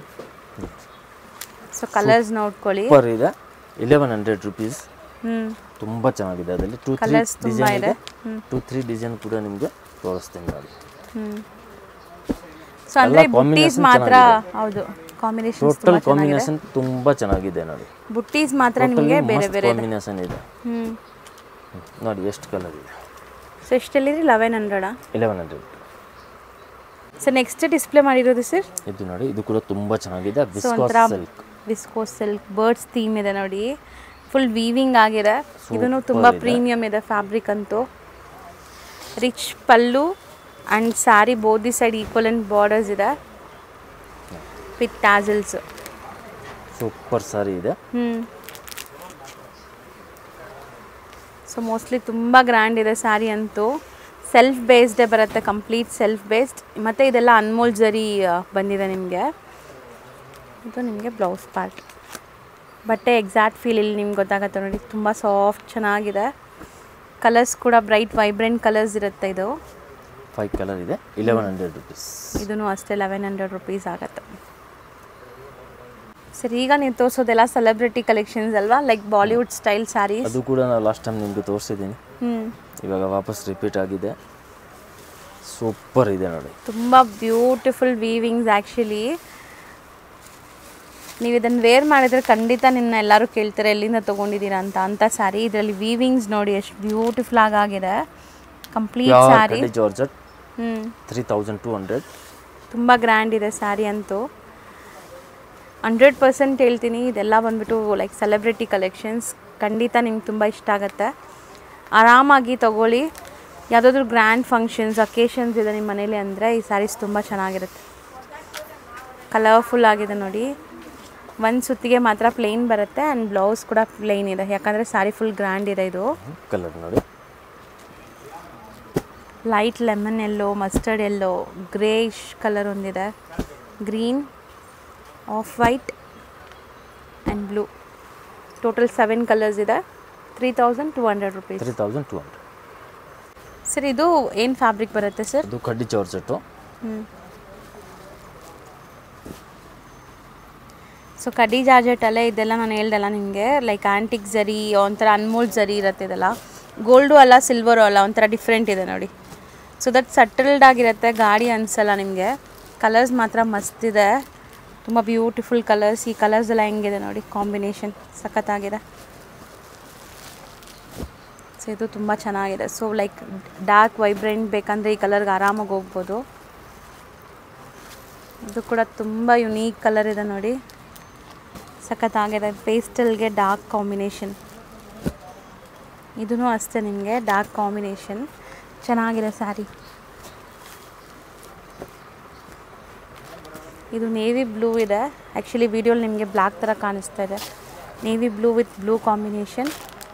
Speaker 1: ಸೊ ಕಲರ್ಸ್ ನೋಡ್ಕೊಳ್ಳಿ
Speaker 2: ಸೂಪರ್ ಇದೆ ಇಲೆವೆನ್ ಹಂಡ್ರೆಡ್ ರುಪೀಸ್
Speaker 1: ಹ್ಞೂ
Speaker 2: ತುಂಬ ಚೆನ್ನಾಗಿದೆ ಅದರಲ್ಲಿ ಟೂ ತ್ರೀ
Speaker 1: Colours ತುಂಬಾ
Speaker 2: ಡಿಸೈನ್
Speaker 1: ಇದೆ.
Speaker 2: ಇದೆ ಟೂ ತ್ರೀ ಡಿಸೈನ್ ಕೂಡ ನಿಮಗೆ ತೋರಿಸ್ತೀನಿ ನೋಡಿ
Speaker 1: ಹ್ಞೂ ಸೊ ಅಂದರೆ
Speaker 2: ಎಲ್ಲ
Speaker 1: ಬುಟ್ಟೀಸ್
Speaker 2: combination
Speaker 1: ಮಾತ್ರ ಹೌದು ಕಾಂಬಿನೇಷನ್
Speaker 2: ಟೋಟಲ್ ಕಾಂಬಿನೇಷನ್ ತುಂಬ ಚೆನ್ನಾಗಿದೆ ನೋಡಿ
Speaker 1: ಬುಟ್ಟೀಸ್ ಮಾತ್ರ ನಿಮಗೆ ಬೇರೆ ಬೇರೆ
Speaker 2: ಕಾಂಬಿನೇಷನ್ ಇದೆ
Speaker 1: ಹ್ಞೂ
Speaker 2: ಹ್ಮ್. ನೋಡಿ ಎಷ್ಟು ಕಲರ್ ಇದೆ
Speaker 1: ಸೊ ಎಷ್ಟೆಲ್ಲಿದ್ರಿ ಲೆವೆನ್ ಹಂಡ್ರೆಡಾ
Speaker 2: eleven hundred
Speaker 1: so next display ಮಾಡಿರೋದು ಸರ್
Speaker 2: ಇದು ನೋಡಿ ಇದು ಕೂಡ ತುಂಬ ಚೆನ್ನಾಗಿದೆ
Speaker 1: ಸೊ
Speaker 2: ಬಿಸ್ಕಾಸ್
Speaker 1: ಒಂಥರ
Speaker 2: silk
Speaker 1: viscose silk birds theme ಇದೆ ನೋಡಿ ಫುಲ್ ವೀವಿಂಗ್ ಆಗಿದೆ ಇದನ್ನು ತುಂಬ ಪ್ರೀಮಿಯಂ ಇದೆ ಫ್ಯಾಬ್ರಿಕ್ ಅಂತೂ rich pallu and sari body side equal and borders ಇದೆ ವಿತ್ ಟ್ಯಾಸಲ್ಸ್
Speaker 2: ಸೂಪರ್ ಸಾರಿ ಇದೆ
Speaker 1: ಹ್ಞೂ ಸೊ ಮೋಸ್ಟ್ಲಿ ತುಂಬ ಗ್ರ್ಯಾಂಡ್ ಇದೆ ಸ್ಯಾರಿ ಅಂತೂ ಸೆಲ್ಫ್ ಬೇಸ್ಡೇ ಬರುತ್ತೆ ಕಂಪ್ಲೀಟ್ ಸೆಲ್ಫ್ ಬೇಸ್ಡ್ ಮತ್ತು ಇದೆಲ್ಲ ಅನ್ಮೋಲ್ ಜರಿ ಆ, ಬಂದಿದೆ ನಿಮಗೆ ಇದು ನಿಮಗೆ ಬ್ಲೌಸ್ ಪಾರ್ಟ್ ಬಟ್ಟೆ ಎಕ್ಸಾಕ್ಟ್ ಫೀಲ್ ಇಲ್ಲಿ ನಿಮ್ಗೆ ಗೊತ್ತಾಗತ್ತೆ ನೋಡಿ ತುಂಬ ಸಾಫ್ಟ್ ಚೆನ್ನಾಗಿದೆ ಕಲರ್ಸ್ ಕೂಡ ಬ್ರೈಟ್ ವೈಬ್ರೆಂಟ್ ಕಲರ್ಸ್ ಇರುತ್ತೆ ಇದು
Speaker 2: ಫೈವ್ ಕಲರ್ ಇದೆ ಇಲೆವೆನ್ ಹಂಡ್ರೆಡ್ ರುಪೀಸ್
Speaker 1: ಇದೂ ಅಷ್ಟೇ ಲೆವೆನ್ ಹಂಡ್ರೆಡ್ ರುಪೀಸ್ ಆಗುತ್ತೆ ಸರ್ ಈಗ ನೀವು ತೋರಿಸೋದೆಲ್ಲ ಸೆಲೆಬ್ರಿಟಿ ಕಲೆಕ್ಷನ್ಸ್ ಅಲ್ವಾ ಲೈಕ್ ಬಾಲಿವುಡ್ ಸ್ಟೈಲ್ ಸ್ಯಾರೀಸ್
Speaker 2: ಅದು ಕೂಡ ನಾವು ಲಾಸ್ಟ್ ಟೈಮ್ ನಿಮಗೆ ತೋರಿಸಿದ್ದೀನಿ
Speaker 1: ಹ್ಞೂ
Speaker 2: ಇವಾಗ ವಾಪಸ್ ರಿಪೀಟ್ ಆಗಿದೆ ಸೂಪರ್ ಇದೆ ನೋಡಿ
Speaker 1: ತುಂಬ ಬ್ಯೂಟಿಫುಲ್ ವೀವಿಂಗ್ಸ್ ಆ್ಯಕ್ಚುಲಿ ನೀವು ಇದನ್ನು ವೇರ್ ಮಾಡಿದರೆ ಖಂಡಿತ ನಿನ್ನ ಎಲ್ಲರೂ ಕೇಳ್ತಾರೆ ಎಲ್ಲಿಂದ ತೊಗೊಂಡಿದ್ದೀರಾ ಅಂತ ಅಂಥ ಸ್ಯಾರಿ ಇದರಲ್ಲಿ ವೀವಿಂಗ್ಸ್ ನೋಡಿ ಎಷ್ಟು ಬ್ಯೂಟಿಫುಲ್ ಆಗಿದೆ complete
Speaker 2: pure
Speaker 1: sari
Speaker 2: khaddi georgette
Speaker 1: ಹ್ಞೂ
Speaker 2: ತ್ರೀ ತೌಸಂಡ್ ಟೂ ಹಂಡ್ರೆಡ್
Speaker 1: ತುಂಬ ಗ್ರ್ಯಾಂಡ್ ಇದೆ ಸ್ಯಾರಿ ಅಂತೂ ಹಂಡ್ರೆಡ್ ಪರ್ಸೆಂಟ್ ಹೇಳ್ತೀನಿ ಇದೆಲ್ಲ ಬಂದ್ಬಿಟ್ಟು ಲೈಕ್ ಸೆಲೆಬ್ರಿಟಿ ಕಲೆಕ್ಷನ್ಸ್ ಖಂಡಿತ ನಿಮ್ಗೆ ತುಂಬ ಇಷ್ಟ ಆಗುತ್ತೆ ಆರಾಮಾಗಿ ತಗೊಳ್ಳಿ ಯಾವುದಾದ್ರೂ ಗ್ರ್ಯಾಂಡ್ ಫಂಕ್ಷನ್ಸ್ ಅಕೇಶನ್ಸ್ ಇದೆ ನಿಮ್ಮ ಮನೇಲಿ ಅಂದರೆ ಈ ಸ್ಯಾರೀಸ್ ತುಂಬ ಚೆನ್ನಾಗಿರುತ್ತೆ ಕಲರ್ಫುಲ್ ಆಗಿದೆ ನೋಡಿ ಒಂದು ಸುತ್ತಿಗೆ ಮಾತ್ರ ಪ್ಲೇನ್ ಬರುತ್ತೆ ಆ್ಯಂಡ್ ಬ್ಲೌಸ್ ಕೂಡ ಪ್ಲೇನ್ ಇದೆ ಯಾಕಂದರೆ ಸ್ಯಾರಿ ಫುಲ್ ಗ್ರ್ಯಾಂಡ್ ಇದೆ ಇದು
Speaker 2: ಕಲರ್ ನೋಡಿ
Speaker 1: light lemon yellow mustard yellow greyish colour ಒಂದಿದೆ green off white and blue total seven colours ಇದೆ three thousand two hundred rupees
Speaker 2: three thousand two hundred
Speaker 1: sir ಇದು ಏನು ಫ್ಯಾಬ್ರಿಕ್ ಬರುತ್ತೆ ಸರ್
Speaker 2: ಅದು ಕಡ್ಡಿ ಜಾರ್ಜೆಟ್ಟು
Speaker 1: ಹ್ಞೂ ಸೊ ಕಡಿ ಜಾರ್ಜೆಟ್ ಅಲ್ಲೇ ಇದೆಲ್ಲ ನಾನು ಹೇಳ್ದಲ್ಲ ನಿಮಗೆ ಲೈಕ್ ಆ್ಯಂಟಿಕ್ ಜರಿ ಒಂಥರ ಅನ್ಮೋಲ್ ಜರಿ ಇರುತ್ತೆ ಇದೆಲ್ಲ ಗೋಲ್ಡು ಅಲ್ಲ ಸಿಲ್ವರು ಅಲ್ಲ ಒಂಥರ ಡಿಫ್ರೆಂಟ್ ಇದೆ ನೋಡಿ ಸೊ ದಟ್ ಸಟಲ್ಡ್ ಆಗಿರುತ್ತೆ ಗಾಡಿ ಅನಿಸಲ್ಲ ನಿಮಗೆ ಕಲರ್ಸ್ ಮಾತ್ರ ಮಸ್ತ್ ಇದೆ ತುಂಬ ಬ್ಯೂಟಿಫುಲ್ ಕಲರ್ಸ್ ಈ ಕಲರ್ಸ್ ಎಲ್ಲ ಹೆಂಗಿದೆ ನೋಡಿ ಕಾಂಬಿನೇಷನ್ ಸಖತ್ತಾಗಿದೆ ಸೊ ಇದು ತುಂಬ ಚೆನ್ನಾಗಿದೆ ಸೊ ಲೈಕ್ ಡಾರ್ಕ್ ವೈಬ್ರೆಂಟ್ ಬೇಕಂದರೆ ಈ ಕಲರ್ಗೆ ಆರಾಮಾಗಿ ಹೋಗ್ಬೋದು ಇದು ಕೂಡ ತುಂಬ ಯುನೀಕ್ ಕಲರ್ ಇದೆ ನೋಡಿ ಸಖತ್ತಾಗಿದೆ ಪೇಸ್ಟಲ್ಗೆ ಡಾರ್ಕ್ ಕಾಂಬಿನೇಷನ್ ಇದೂ ಅಷ್ಟೇ ನಿಮಗೆ ಡಾರ್ಕ್ ಕಾಂಬಿನೇಷನ್ ಚೆನ್ನಾಗಿದೆ ಸ್ಯಾರಿ ಇದು ನೇವಿ ಬ್ಲೂ ಇದೆ ಆ್ಯಕ್ಚುಲಿ ವಿಡಿಯೋಲಿ ನಿಮಗೆ ಬ್ಲ್ಯಾಕ್ ಥರ ಕಾಣಿಸ್ತಾ ಇದೆ navy blue with blue combination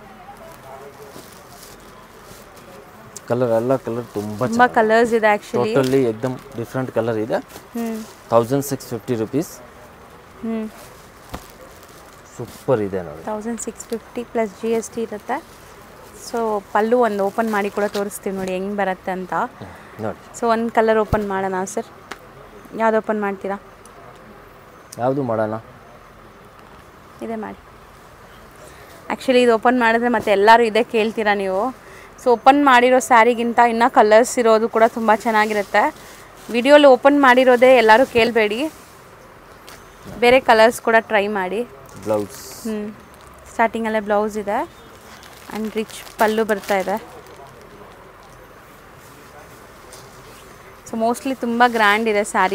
Speaker 2: colour ಎಲ್ಲ ಕಲರ್ ತುಂಬ
Speaker 1: ತುಂಬ ಕಲರ್ಸ್ ಇದೆ ಆ್ಯಕ್ಚುಲಿ
Speaker 2: ಟೋಟಲಿ ಎಕ್ದಮ್ ಡಿಫ್ರೆಂಟ್ ಕಲರ್ ಇದೆ
Speaker 1: ಹ್ಞೂ
Speaker 2: ತೌಸಂಡ್ ಸಿಕ್ಸ್ ಫಿಫ್ಟಿ ರುಪೀಸ್
Speaker 1: ಹ್ಞೂ
Speaker 2: ಸೂಪರ್ ಇದೆ ನೋಡಿ
Speaker 1: thousand six fifty plus G S T ಇರುತ್ತೆ ಸೊ ಪಲ್ಲು ಒಂದು ಓಪನ್ ಮಾಡಿ ಕೂಡ ತೋರಿಸ್ತೀವಿ ನೋಡಿ ಹೆಂಗೆ ಬರುತ್ತೆ ಅಂತ
Speaker 2: ನೋಡಿ
Speaker 1: ಸೊ ಒಂದು ಕಲರ್ ಓಪನ್ ಮಾಡೋಣ ಸರ್ ಯಾವ್ದು ಓಪನ್ ಮಾಡ್ತೀರಾ
Speaker 2: ಯಾವುದು ಮಾಡೋಣ
Speaker 1: ಇದೆ ಮಾಡಿ ಆ್ಯಕ್ಚುಲಿ ಇದು ಓಪನ್ ಮಾಡಿದ್ರೆ ಮತ್ತೆ ಎಲ್ಲರೂ ಇದೇ ಕೇಳ್ತೀರಾ ನೀವು ಸೊ ಓಪನ್ ಮಾಡಿರೋ ಸ್ಯಾರಿಗಿಂತ ಇನ್ನೂ ಕಲರ್ಸ್ ಇರೋದು ಕೂಡ ತುಂಬ ಚೆನ್ನಾಗಿರುತ್ತೆ ವಿಡಿಯೋಲಿ ಓಪನ್ ಮಾಡಿರೋದೇ ಎಲ್ಲರೂ ಕೇಳಬೇಡಿ ಬೇರೆ ಕಲರ್ಸ್ ಕೂಡ ಟ್ರೈ ಮಾಡಿ
Speaker 2: ಬ್ಲೌಸ್
Speaker 1: ಹ್ಞೂ ಸ್ಟಾರ್ಟಿಂಗಲ್ಲೇ ಬ್ಲೌಸ್ ಇದೆ ಆ್ಯಂಡ್ ರಿಚ್ ಪಲ್ಲು ಬರ್ತಾ ಇದೆ ಸೊ ಮೋಸ್ಟ್ಲಿ ತುಂಬ ಗ್ರ್ಯಾಂಡ್ ಇದೆ ಸ್ಯಾರಿ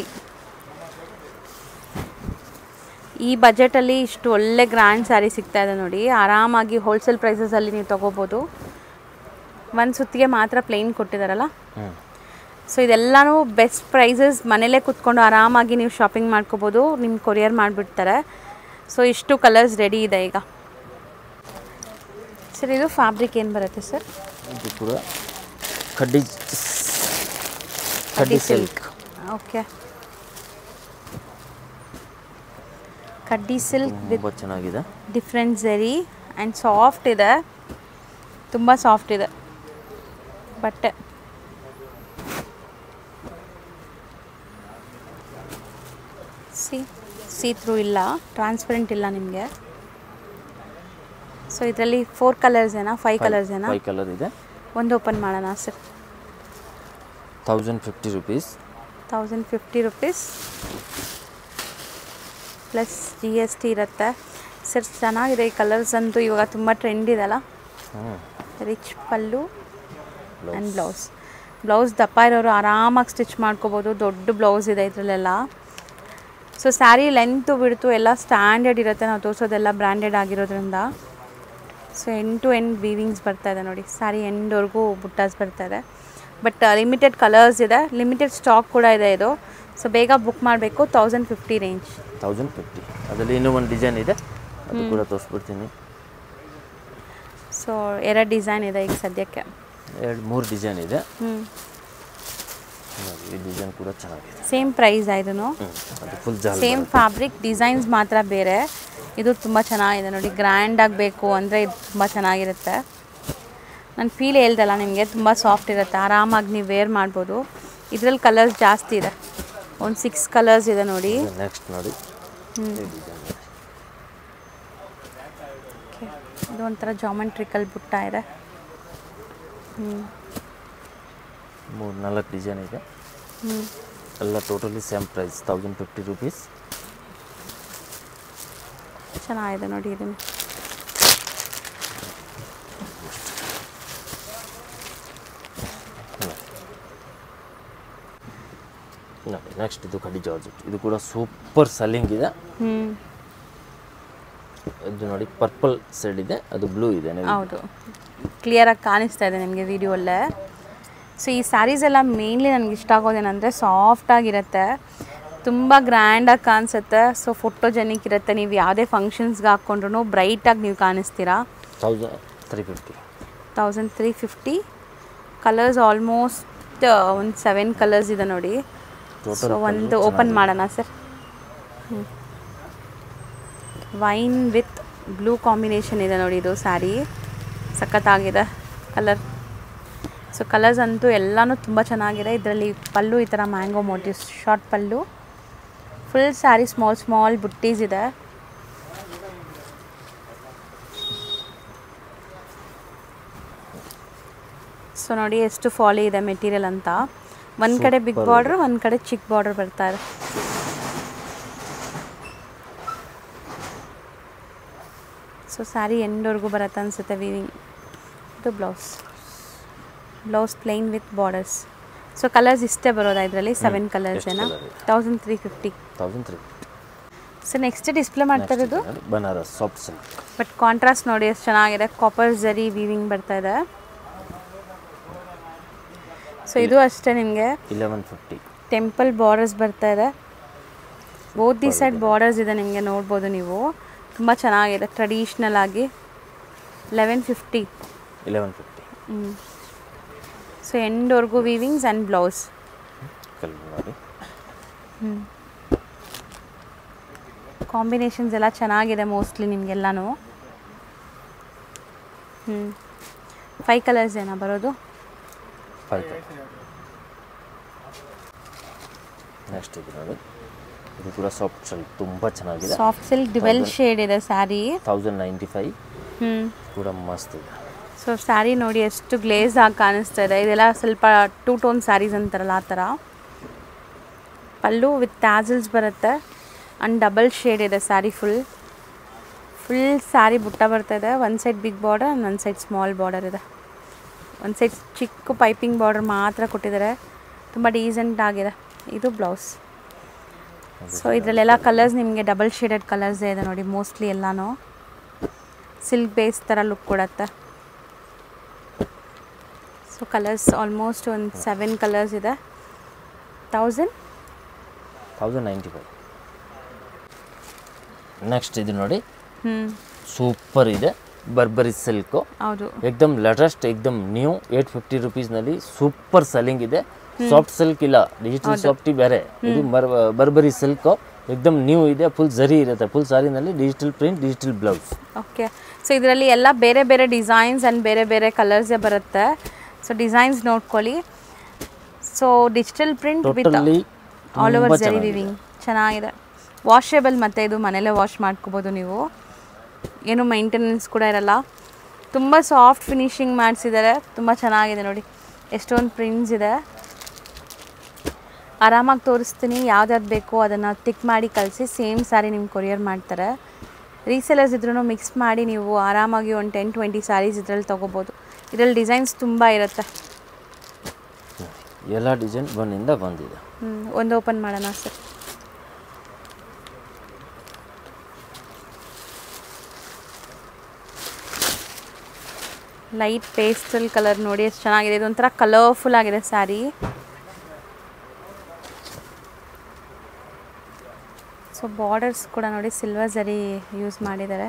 Speaker 1: ಈ ಬಜೆಟಲ್ಲಿ ಇಷ್ಟು ಒಳ್ಳೆ ಗ್ರ್ಯಾಂಡ್ ಸ್ಯಾರಿ ಸಿಗ್ತಾ ಇದೆ ನೋಡಿ ಆರಾಮಾಗಿ ಹೋಲ್ಸೇಲ್ ಪ್ರೈಸಸಲ್ಲಿ ನೀವು ತೊಗೋಬೋದು ಒಂದು ಸುತ್ತಿಗೆ ಮಾತ್ರ ಪ್ಲೇನ್ ಕೊಟ್ಟಿದ್ದಾರಲ್ಲ
Speaker 2: ಹ್ಞೂ
Speaker 1: ಸೊ ಇದೆಲ್ಲನೂ ಬೆಸ್ಟ್ ಪ್ರೈಸಸ್ ಮನೇಲೇ ಕುತ್ಕೊಂಡು ಆರಾಮಾಗಿ ನೀವು ಶಾಪಿಂಗ್ ಮಾಡ್ಕೋಬೋದು ನಿಮ್ಮ ಕೊರಿಯರ್ ಮಾಡಿಬಿಡ್ತಾರೆ ಸೊ ಇಷ್ಟು ಕಲರ್ಸ್ ರೆಡಿ ಇದೆ ಈಗ ಸರ್ ಇದು ಫ್ಯಾಬ್ರಿಕ್ ಏನು ಬರುತ್ತೆ ಸರ್
Speaker 2: ಇದು ಕೂಡ khaddi khaddi silk
Speaker 1: okay khaddi silk with
Speaker 2: ತುಂಬ ಚೆನ್ನಾಗಿದೆ
Speaker 1: ಡಿಫ್ರೆಂಟ್ ಝೆರಿ ಆ್ಯಂಡ್ ಸಾಫ್ಟ್ ಇದೆ ತುಂಬ ಸಾಫ್ಟ್ ಇದೆ ಬಟ್ಟೆ ಸಿ ಸಿ ಥ್ರೂ ಇಲ್ಲ ಟ್ರಾನ್ಸ್ಪರೆಂಟ್ ಇಲ್ಲ ನಿಮಗೆ ಸೊ ಇದರಲ್ಲಿ ಫೋರ್ ಕಲರ್ಸ್ ಏನಾ ಫೈವ್ ಕಲರ್ಸ್ ಏನಾ
Speaker 2: ಫೈವ್ ಕಲರ್ ಇದೆ
Speaker 1: ಒಂದು ಓಪನ್ ಮಾಡೋಣ sir
Speaker 2: thousand fifty rupees
Speaker 1: thousand fifty rupees plus G S T ಇರುತ್ತೆ ಸರ್ ಚೆನ್ನಾಗಿದೆ ಈ ಕಲರ್ಸ್ ಅಂತೂ ಇವಾಗ ತುಂಬ ಟ್ರೆಂಡ್ ಇದೆಲ್ಲ
Speaker 2: ಹ್ಞೂ
Speaker 1: rich pallu and blouse blouse ದಪ್ಪ ಇರೋರು ಆರಾಮಾಗಿ ಸ್ಟಿಚ್ ಮಾಡ್ಕೋಬೋದು ದೊಡ್ಡ ಬ್ಲೌಸ್ ಇದೆ ಇದರಲ್ಲೆಲ್ಲ ಸೊ ಸ್ಯಾರಿ ಲೆಂತು ಬಿಡ್ತು ಎಲ್ಲ ಸ್ಟ್ಯಾಂಡರ್ಡ್ ಇರುತ್ತೆ ನಾವು ತೋರಿಸೋದೆಲ್ಲ ಬ್ರ್ಯಾಂಡೆಡ್ ಆಗಿರೋದ್ರಿಂದ so end to end weavings ಬರ್ತಾ ಇದೆ ನೋಡಿ ಸ್ಯಾರಿ ಎಂಡ್ವರೆಗೂ ಬುಟ್ಟಾಸ್ ಬರ್ತಾ ಇದೆ ಬಟ್ ಲಿಮಿಟೆಡ್ ಕಲರ್ಸ್ ಇದೆ ಲಿಮಿಟೆಡ್ ಸ್ಟಾಕ್ ಕೂಡ ಇದೆ ಇದು ಸೊ ಬೇಗ ಬುಕ್ ಮಾಡಬೇಕು thousand fifty range
Speaker 2: thousand fifty ಅದರಲ್ಲಿ ಇನ್ನೂ ಒಂದು ಡಿಸೈನ್ ಇದೆ ಅದು ಕೂಡ ತೋರಿಸ್ಬಿಡ್ತೀನಿ
Speaker 1: ಸೊ ಎರಡು ಡಿಸೈನ್ ಇದೆ ಈಗ ಸದ್ಯಕ್ಕೆ
Speaker 2: ಎರಡು ಮೂರು ಡಿಸೈನ್ ಇದೆ
Speaker 1: ಹ್ಞೂ
Speaker 2: ನೋಡಿ, ಈ ಡಿಸೈನ್ ಕೂಡ ಚೆನ್ನಾಗಿದೆ
Speaker 1: ಸೇಮ್ ಪ್ರೈಸ್ ಇದನ್ನು
Speaker 2: ಹ್ಞೂ ಅದು ಫುಲ್ ಜಾಲ್
Speaker 1: ಸೇಮ್ ಫ್ಯಾಬ್ರಿಕ್ ಡಿಸೈನ್ಸ್ ಮಾತ್ರ ಬೇರೆ ಇದು ತುಂಬ ಚೆನ್ನಾಗಿದೆ ನೋಡಿ ಗ್ರ್ಯಾಂಡ್ ಆಗಬೇಕು ಅಂದರೆ ಇದು ತುಂಬ ಚೆನ್ನಾಗಿರುತ್ತೆ ನಾನು ಫೀಲ್ ಹೇಳ್ದಲ್ಲ ನಿಮಗೆ ತುಂಬ ಸಾಫ್ಟ್ ಇರುತ್ತೆ ಆರಾಮಾಗಿ ನೀವು ವೇರ್ ಮಾಡ್ಬೋದು ಇದರಲ್ಲಿ ಕಲರ್ಸ್ ಜಾಸ್ತಿ ಇದೆ ಒಂದು ಸಿಕ್ಸ್ ಕಲರ್ಸ್ ಇದೆ ನೋಡಿ
Speaker 2: ನೆಕ್ಸ್ಟ್ ನೋಡಿ
Speaker 1: ಹ್ಮ್.
Speaker 2: ಈ ಡಿಸೈನ್ ಇದೆ.
Speaker 1: Okay. ಇದು ಒಂಥರ ಜಾಮೆಂಟ್ರಿಕಲ್ ಬುಟ್ಟ ಇದೆ ಹ್ಞೂ
Speaker 2: ಮೂರು ನಾಲ್ಕು ಡಿಸೈನ್ ಇದೆ
Speaker 1: ಹ್ಞೂ
Speaker 2: ಎಲ್ಲ totally same price thousand fifty rupees
Speaker 1: ಚೆನ್ನಾಗಿದೆ ನೋಡಿ ಇದನ್ನು
Speaker 2: ನೋಡಿ ನೆಕ್ಸ್ಟ್ ಇದು ಕಡಿ ಜಾರ್ಜೆಟ್ ಇದು ಕೂಡ ಸೂಪರ್ ಸೆಲ್ಲಿಂಗ್ ಇದೆ
Speaker 1: ಹ್ಞೂ
Speaker 2: ಇದು ನೋಡಿ ಪರ್ಪಲ್ ಸೈಡ್ ಇದೆ ಅದು ಬ್ಲೂ ಇದೆ ನೀವು
Speaker 1: ಹೌದು ಕ್ಲಿಯರಾಗಿ ಕಾಣಿಸ್ತಾ ಇದೆ ನಿಮಗೆ ವಿಡಿಯೋಲ್ಲೇ ಸೊ ಈ ಸ್ಯಾರೀಸ್ ಎಲ್ಲ ಮೇನ್ಲಿ ನನಗೆ ಇಷ್ಟ ಆಗೋದೇನೆಂದರೆ ಸಾಫ್ಟಾಗಿರುತ್ತೆ ತುಂಬ ಗ್ರ್ಯಾಂಡಾಗಿ ಕಾಣಿಸುತ್ತೆ ಸೊ ಫೋಟೋಜೆನಿಕ್ ಇರುತ್ತೆ ನೀವು ಯಾವುದೇ ಫಂಕ್ಷನ್ಸ್ಗೆ ಹಾಕ್ಕೊಂಡ್ರು ಬ್ರೈಟಾಗಿ ನೀವು ಕಾಣಿಸ್ತೀರಾ
Speaker 2: thousand three fifty
Speaker 1: thousand three fifty colours almost ಒಂದು ಸೆವೆನ್ ಕಲರ್ಸ್ ಇದೆ ನೋಡಿ ಸೊ ಒಂದು ಓಪನ್ ಮಾಡೋಣ sir wine with blue combination ಇದೆ ನೋಡಿ ಇದು ಸ್ಯಾರಿ ಸಖತ್ತಾಗಿದೆ ಕಲರ್ ಸೊ ಕಲರ್ಸ್ ಅಂತೂ ಎಲ್ಲನೂ ತುಂಬ ಚೆನ್ನಾಗಿದೆ ಇದರಲ್ಲಿ ಪಲ್ಲು ಈ ಥರ mango motifs short pallu full sari small small buttis ಇದೆ ಸೊ ನೋಡಿ ಎಷ್ಟು ಫಾಲಿ ಇದೆ ಮೆಟೀರಿಯಲ್ ಅಂತ ಒಂದು ಕಡೆ ಬಿಗ್ ಬಾರ್ಡ್ರ್ ಒಂದು ಕಡೆ ಚಿಕ್ಕ ಬಾರ್ಡರ್ ಬರ್ತಾ ಇದೆ ಸೊ ಸ್ಯಾರಿ ಎಂಡ್ವರೆಗೂ ಬರುತ್ತೆ ಅನಿಸುತ್ತೆ ವಿವಿಂಗ್ ಇದು blouse blouse plain with borders so colours ಇಷ್ಟೇ ಬರೋದಾ ಇದರಲ್ಲಿ ಸೆವೆನ್ ಕಲರ್ಸ್
Speaker 2: ಎಷ್ಟು
Speaker 1: ಏನಾ
Speaker 2: colour ಇದೆ?
Speaker 1: Thousand three fifty
Speaker 2: thousand three
Speaker 1: so next display ಮಾಡ್ತಾ ಇರೋದು
Speaker 2: Banaras soft silk
Speaker 1: but contrast ನೋಡಿ ಎಷ್ಟು ಚೆನ್ನಾಗಿದೆ ಕಾಪರ್ ಜರಿ ವೀವಿಂಗ್ ಬರ್ತಾ ಇದೆ ಸೊ ಇದು ಅಷ್ಟೇ ನಿಮಗೆ
Speaker 2: ಇಲೆವೆನ್ ಫಿಫ್ಟಿ
Speaker 1: ಟೆಂಪಲ್ ಬಾರ್ಡರ್ಸ್ ಬರ್ತಾ ಇದೆ ಬೋತ್ ದಿ ಸೈಡ್ ಬಾರ್ಡರ್ಸ್ ಇದೆ ನಿಮಗೆ ನೋಡ್ಬೋದು ನೀವು ತುಂಬ ಚೆನ್ನಾಗಿದೆ ಟ್ರೆಡಿಷ್ನಲ್ ಆಗಿ eleven fifty
Speaker 2: eleven fifty
Speaker 1: so ಎಂಡ್ವರೆಗೂ ವೀವಿಂಗ್ಸ್ ಆ್ಯಂಡ್ ಬ್ಲೌಸ್
Speaker 2: ಕಲರ್ ನೋಡಿ
Speaker 1: ಕಾಂಬಿನೇಷನ್ಸ್ ಎಲ್ಲ ಚೆನ್ನಾಗಿದೆ ಮೋಸ್ಟ್ಲಿ ನಿಮಗೆಲ್ಲನೂ ಹ್ಞೂ ಫೈವ್ ಕಲರ್ಸ್ ಏನಾ ಬರೋದು
Speaker 2: ಫೈವ್ ನೆಕ್ಸ್ಟ್ ಇದು ನೋಡಿ ಇದು ಕೂಡ ಸಾಫ್ಟ್ ಸಿಲ್ಕ್ ತುಂಬ ಚೆನ್ನಾಗಿದೆ
Speaker 1: ಸಾಫ್ಟ್ ಸಿಲ್ಕ್ ಡಿವೆಲ್ ಶೇಡ್ ಇದೆ ಸ್ಯಾರಿ
Speaker 2: ತೌಸಂಡ್ ನೈಂಟಿ ಫೈವ್
Speaker 1: ಹ್ಞೂ
Speaker 2: ಕೂಡ ಮಸ್ತ್ ಇದೆ
Speaker 1: ಸೊ ಸ್ಯಾರಿ ನೋಡಿ ಎಷ್ಟು ಗ್ಲೇಸ್ ಆಗಿ ಕಾಣಿಸ್ತಾ ಇದೆ ಇದೆಲ್ಲ ಸ್ವಲ್ಪ ಟೂ ಟೋನ್ ಸ್ಯಾರೀಸ್ ಅಂತಾರಲ್ಲ ಆ ಥರ ಪಲ್ಲು ವಿತ್ ಟ್ಯಾಸಲ್ಸ್ ಬರುತ್ತೆ ಆ್ಯಂಡ್ ಡಬಲ್ ಶೇಡ್ ಇದೆ ಸ್ಯಾರಿ ಫುಲ್ ಫುಲ್ ಸ್ಯಾರಿ ಬುಟ್ಟ ಬರ್ತಾ ಇದೆ ಒಂದು ಸೈಡ್ ಬಿಗ್ ಬಾರ್ಡರ್ ಆ್ಯಂಡ್ ಒಂದು ಸೈಡ್ ಸ್ಮಾಲ್ ಬಾರ್ಡರ್ ಇದೆ ಒಂದು ಸೈಡ್ ಚಿಕ್ಕ ಪೈಪಿಂಗ್ ಬಾರ್ಡರ್ ಮಾತ್ರ ಕೊಟ್ಟಿದ್ದಾರೆ ತುಂಬ ಡೀಸೆಂಟ್ ಆಗಿದೆ ಇದು ಬ್ಲೌಸ್ ಸೊ ಇದರಲ್ಲೆಲ್ಲ ಕಲರ್ಸ್ ನಿಮಗೆ ಡಬಲ್ ಶೇಡೆಡ್ ಕಲರ್ಸೇ ಇದೆ ನೋಡಿ ಮೋಸ್ಟ್ಲಿ ಎಲ್ಲನೂ ಸಿಲ್ಕ್ ಬೇಸ್ ಥರ ಲುಕ್ ಕೊಡುತ್ತೆ ಸೊ ಕಲರ್ಸ್ ಆಲ್ಮೋಸ್ಟ್ ಒಂದು ಸೆವೆನ್ ಕಲರ್ಸ್ ಇದೆ thousand
Speaker 2: thousand ninety five next ಇದು ನೋಡಿ
Speaker 1: ಹ್ಞೂ
Speaker 2: ಸೂಪರ್ ಇದೆ ಬರ್ಬರಿ ಸಿಲ್ಕು
Speaker 1: ಹೌದು
Speaker 2: ಏಕ್ದಮ್ ಲೇಟೆಸ್ಟ್ ಏಕ್ದಮ್ ನ್ಯೂ ಏಟ್ ಫಿಫ್ಟಿ ರುಪೀಸ್ನಲ್ಲಿ ಸೂಪರ್ ಸೆಲ್ಲಿಂಗ್ ಇದೆ ಸಾಫ್ಟ್ ಸಿಲ್ಕ್ ಇಲ್ಲ ಡಿಜಿಟಲ್ ಸಾಫ್ಟಿ ಬೇರೆ ಇದು ಬರ್ ಬರ್ಬರಿ ಸಿಲ್ಕ್ ಏಕ್ದಮ್ ನ್ಯೂ ಇದೆ ಫುಲ್ ಜರಿ ಇರುತ್ತೆ ಫುಲ್ ಸಾರಿನಲ್ಲಿ digital print digital blouse
Speaker 1: okay so ಇದರಲ್ಲಿ ಎಲ್ಲ ಬೇರೆ ಬೇರೆ ಡಿಸೈನ್ಸ್ ಆ್ಯಂಡ್ ಬೇರೆ ಬೇರೆ ಕಲರ್ಸೇ ಬರುತ್ತೆ ಸೊ ಡಿಸೈನ್ಸ್ ನೋಡ್ಕೊಳ್ಳಿ so digital print with
Speaker 2: totally
Speaker 1: all over zari weaving ಚೆನ್ನಾಗಿದೆ ವಾಷೇಬಲ್ ಮತ್ತು ಇದು ಮನೇಲೇ ವಾಶ್ ಮಾಡ್ಕೋಬೋದು ನೀವು ಏನು ಮೈಂಟೆನೆನ್ಸ್ ಕೂಡ ಇರಲ್ಲ ತುಂಬ ಸಾಫ್ಟ್ ಫಿನಿಶಿಂಗ್ ಮಾಡಿಸಿದ್ದಾರೆ ತುಂಬ ಚೆನ್ನಾಗಿದೆ ನೋಡಿ ಎಷ್ಟೊಂದು ಪ್ರಿಂಟ್ಸ್ ಇದೆ ಆರಾಮಾಗಿ ತೋರಿಸ್ತೀನಿ ಯಾವ್ದಾವ್ದು ಬೇಕೋ ಅದನ್ನು ಟಿಕ್ ಮಾಡಿ ಕಳಿಸಿ ಸೇಮ್ ಸ್ಯಾರಿ ನಿಮ್ಗೆ ಕೊರಿಯರ್ ಮಾಡ್ತಾರೆ ರೀಸೆಲರ್ಸ್ ಇದ್ರೂ ಮಿಕ್ಸ್ ಮಾಡಿ ನೀವು ಆರಾಮಾಗಿ ಒಂದು ಟೆನ್ ಟ್ವೆಂಟಿ ಸ್ಯಾರೀಸ್ ಇದ್ರಲ್ಲಿ ತೊಗೋಬೋದು ಇದರಲ್ಲಿ ಡಿಸೈನ್ಸ್ ತುಂಬ ಇರುತ್ತೆ
Speaker 2: ಎಲ್ಲ ಡಿಸೈನ್ ಒಂದಿಂದ ಬಂದಿದೆ
Speaker 1: ಹ್ಮ್, ಒಂದು ಓಪನ್ ಮಾಡೋಣ ಸರ್ ಲೈಟ್ ಪೇಸ್ಟಲ್ ಕಲರ್ ನೋಡಿ ಎಷ್ಟು ಚೆನ್ನಾಗಿದೆ ಇದೊಂಥರ ಕಲರ್ಫುಲ್ ಆಗಿದೆ ಸ್ಯಾರಿ ಸೊ ಬಾರ್ಡರ್ಸ್ ಕೂಡ ನೋಡಿ ಸಿಲ್ವರ್ ಜರಿ ಯೂಸ್ ಮಾಡಿದ್ದಾರೆ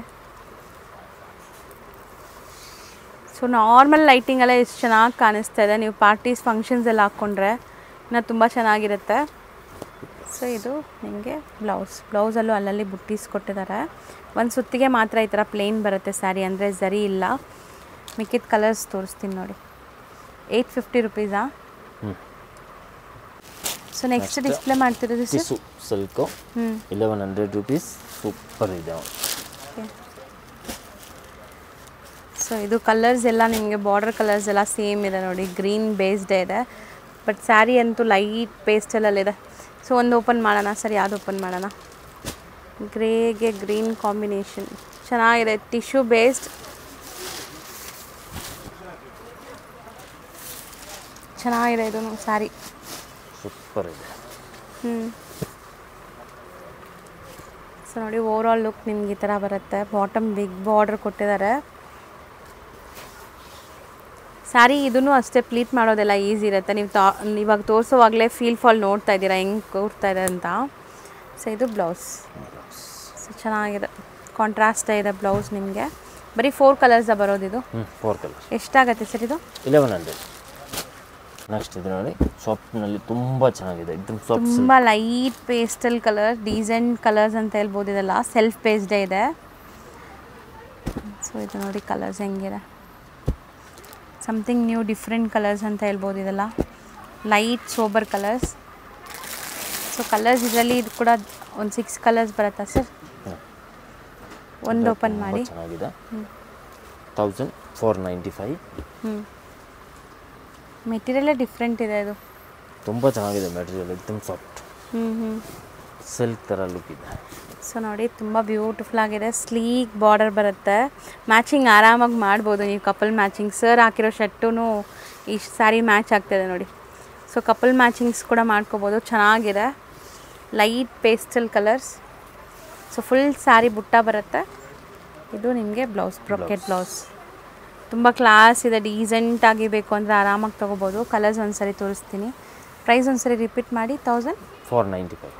Speaker 1: ಸೊ ನಾರ್ಮಲ್ ಲೈಟಿಂಗೆಲ್ಲ ಎಷ್ಟು ಚೆನ್ನಾಗಿ ಕಾಣಿಸ್ತಾ ಇದೆ ನೀವು ಪಾರ್ಟೀಸ್ ಫಂಕ್ಷನ್ಸ್ ಎಲ್ಲ ಹಾಕ್ಕೊಂಡ್ರೆ ಇನ್ನು ತುಂಬ ಚೆನ್ನಾಗಿರುತ್ತೆ ಸೊ ಇದು ನಿಮಗೆ ಬ್ಲೌಸ್ ಬ್ಲೌಸಲ್ಲೂ ಅಲ್ಲಲ್ಲಿ ಬುಟ್ಟೀಸ್ ಕೊಟ್ಟಿದ್ದಾರೆ ಒಂದು ಸುತ್ತಿಗೆ ಮಾತ್ರ ಈ ಥರ ಪ್ಲೇನ್ ಬರುತ್ತೆ ಸ್ಯಾರಿ ಅಂದರೆ ಜರಿ ಇಲ್ಲ ಮಿಕ್ಕಿದ ಕಲರ್ಸ್ ತೋರಿಸ್ತೀನಿ ನೋಡಿ ಏಯ್ಟ್ ಫಿಫ್ಟಿ ರುಪೀಸಾ
Speaker 2: ಹ್ಞೂ
Speaker 1: ಸೊ ನೆಕ್ಸ್ಟ್ ಡಿಸ್ಪ್ಲೇ ಮಾಡ್ತಿರೋದು ಸರ್
Speaker 2: ಟಿಸು ಸಿಲ್ಕು
Speaker 1: ಹ್ಞೂ
Speaker 2: ಇಲೆವೆನ್ ಹಂಡ್ರೆಡ್ ರುಪೀಸ್ ಸೂಪರ್ ಇದೆ
Speaker 1: ಸೊ ಇದು ಕಲರ್ಸ್ ಎಲ್ಲ ನಿಮಗೆ ಬಾರ್ಡರ್ ಕಲರ್ಸ್ ಎಲ್ಲ ಸೇಮ್ ಇದೆ ನೋಡಿ ಗ್ರೀನ್ ಬೇಸ್ಡೇ ಇದೆ ಬಟ್ ಸ್ಯಾರಿ ಅಂತೂ ಲೈಟ್ ಪೇಸ್ಟಲಲ್ಲಿದೆ ಸೊ ಒಂದು ಓಪನ್ ಮಾಡೋಣ ಸರ್ ಯಾವ್ದು ಓಪನ್ ಮಾಡೋಣ ಗ್ರೇಗೆ ಗ್ರೀನ್ ಕಾಂಬಿನೇಷನ್ ಚೆನ್ನಾಗಿದೆ ಟಿಶ್ಯೂ ಬೇಸ್ಡ್ ಚೆನ್ನಾಗಿದೆ ಇದು ಸ್ಯಾರಿ
Speaker 2: ಸೂಪರ್ ಇದೆ
Speaker 1: ಹ್ಞೂ ಸೊ ನೋಡಿ ಓವರ್ ಆಲ್ ಲುಕ್ ನಿಮ್ಗೆ ಈ ಥರ ಬರುತ್ತೆ ಬಾಟಮ್ ಬಿಗ್ ಬಾರ್ಡರ್ ಕೊಟ್ಟಿದ್ದಾರೆ ಸ್ಯಾರಿ ಇದನ್ನು ಅಷ್ಟೇ ಪ್ಲೀಟ್ ಮಾಡೋದೆಲ್ಲ ಈಸಿ ಇರುತ್ತೆ ನೀವು ತಾ ಇವಾಗ ತೋರಿಸೋವಾಗಲೇ ಫೀಲ್ ಫಾಲ್ ನೋಡ್ತಾ ಇದ್ದೀರಾ ಹೆಂಗೆ ಕೂರ್ತಾ ಇದೆ ಅಂತ ಸೊ ಇದು ಬ್ಲೌಸ್ ಸೊ ಚೆನ್ನಾಗಿದೆ ಕಾಂಟ್ರಾಸ್ಟ್ ಇದೆ ಬ್ಲೌಸ್ ನಿಮಗೆ ಬರೀ ಫೋರ್ ಕಲರ್ಸ ಬರೋದಿದು
Speaker 2: ಹ್ಞೂ ಫೋರ್ ಕಲರ್
Speaker 1: ಎಷ್ಟಾಗತ್ತೆ ಸರ್ ಇದು
Speaker 2: ಇಲೆವೆನ್ ಹಂಡ್ರೆಡ್ ನೆಕ್ಸ್ಟ್ ಇದು ನೋಡಿ ಸಾಫ್ಟ್ನಲ್ಲಿ ತುಂಬ ಚೆನ್ನಾಗಿದೆ एकदम ಸಾಫ್ಟ್
Speaker 1: ತುಂಬ light pastel colour decent colours ಅಂತ ಹೇಳ್ಬೋದು ಇದೆಲ್ಲ ಸೆಲ್ಫ್ ಬೇಸ್ಡೇ ಇದೆ ಸೊ ಇದು ನೋಡಿ ಕಲರ್ಸ್ ಹೆಂಗಿದೆ ಸಮಥಿಂಗ್ ನ್ಯೂ ಡಿಫ್ರೆಂಟ್ ಕಲರ್ಸ್ ಅಂತ ಹೇಳ್ಬೋದು ಇದೆಲ್ಲ light sober colours so colours ಇದರಲ್ಲಿ ಇದು ಕೂಡ ಒಂದು ಸಿಕ್ಸ್ ಕಲರ್ಸ್ ಬರುತ್ತಾ ಸರ್ ಒಂದು ಓಪನ್ ಮಾಡಿ
Speaker 2: ಚೆನ್ನಾಗಿದೆ ತೌಸಂಡ್ ಫೋರ್ ನೈಂಟಿ ಫೈವ್
Speaker 1: ಹ್ಞೂ ಮೆಟೀರಿಯಲೇ ಡಿಫ್ರೆಂಟ್ ಇದೆ ಇದು
Speaker 2: ತುಂಬ ಚೆನ್ನಾಗಿದೆ ಮೆಟೀರಿಯಲ್ ಎಕ್ದಮ್ ಸಾಫ್ಟ್
Speaker 1: ಹ್ಞೂ ಹ್ಞೂ
Speaker 2: ಸಿಲ್ಕ್ ಥರ ಲುಕ್ ಇದೆ
Speaker 1: ಸೊ ನೋಡಿ ತುಂಬ ಬ್ಯೂಟಿಫುಲ್ ಆಗಿದೆ ಸ್ಲೀಕ್ ಬಾರ್ಡರ್ ಬರುತ್ತೆ ಮ್ಯಾಚಿಂಗ್ ಆರಾಮಾಗಿ ಮಾಡ್ಬೋದು ನೀವು ಕಪಲ್ ಮ್ಯಾಚಿಂಗ್ ಸರ್ ಹಾಕಿರೋ ಶರ್ಟು ಈ ಸ್ಯಾರಿ ಮ್ಯಾಚ್ ಆಗ್ತಿದೆ ನೋಡಿ ಸೊ ಕಪಲ್ ಮ್ಯಾಚಿಂಗ್ಸ್ ಕೂಡ ಮಾಡ್ಕೋಬೋದು ಚೆನ್ನಾಗಿದೆ light pastel colours so full sari butta ಬರುತ್ತೆ ಇದು ನಿಮಗೆ ಬ್ಲೌಸ್ ಬ್ರೊಕೆಟ್ ಬ್ಲೌಸ್ ತುಂಬ ಕ್ಲಾಸ್ ಇದೆ ಡೀಸೆಂಟ್ ಆಗಿ ಬೇಕು ಅಂದರೆ ಆರಾಮಾಗಿ ತೊಗೋಬೋದು ಕಲರ್ಸ್ ಒಂದ್ಸರಿ ತೋರಿಸ್ತೀನಿ ಪ್ರೈಸ್ ಒಂದ್ಸರಿ ರಿಪೀಟ್ ಮಾಡಿ thousand
Speaker 2: four ninety five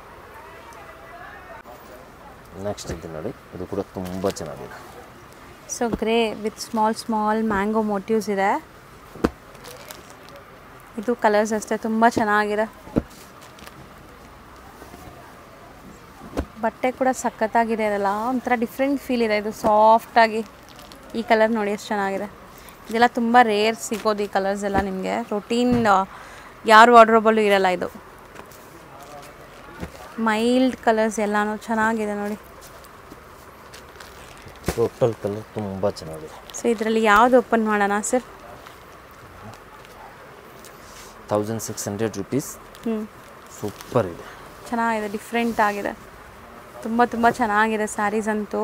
Speaker 2: next ಇದೆ ನೋಡಿ ಇದು ಕೂಡ ತುಂಬ ಚೆನ್ನಾಗಿದೆ
Speaker 1: so grey with small small mango motifs ಇದೆ ಇದು ಕಲರ್ಸ್ ಅಷ್ಟೇ ತುಂಬ ಚೆನ್ನಾಗಿದೆ ಬಟ್ಟೆ ಕೂಡ ಸಖತ್ತಾಗಿದೆ ಅದಲ್ಲ ಒಂಥರ ಡಿಫ್ರೆಂಟ್ ಫೀಲ್ ಇದೆ ಇದು ಸಾಫ್ಟಾಗಿ ಈ ಕಲರ್ ನೋಡಿ ಎಷ್ಟು ಚೆನ್ನಾಗಿದೆ ಇದೆಲ್ಲ ತುಂಬ ರೇರ್ ಸಿಗೋದು ಈ ಕಲರ್ಸ್ ಎಲ್ಲ ನಿಮಗೆ ರೊಟೀನ್ ಯಾರ ವಾರ್ಡ್ರೋಬಲ್ಲೂ ಇರಲ್ಲ ಇದು ಮೈಲ್ಡ್ ಕಲರ್ಸ್ ಎಲ್ಲನೂ ಚೆನ್ನಾಗಿದೆ ನೋಡಿ
Speaker 2: ಟೋಟಲ್ ಕಲರ್ ತುಂಬ ಚೆನ್ನಾಗಿದೆ
Speaker 1: ಸೊ ಇದರಲ್ಲಿ ಯಾವುದು ಓಪನ್ ಮಾಡೋಣ sir
Speaker 2: thousand six hundred rupees
Speaker 1: ಹ್ಞೂ
Speaker 2: ಸೂಪರ್ ಇದೆ
Speaker 1: ಚೆನ್ನಾಗಿದೆ ಡಿಫ್ರೆಂಟ್ ಆಗಿದೆ ತುಂಬ ತುಂಬ ಚೆನ್ನಾಗಿದೆ ಸ್ಯಾರೀಸ್ ಅಂತೂ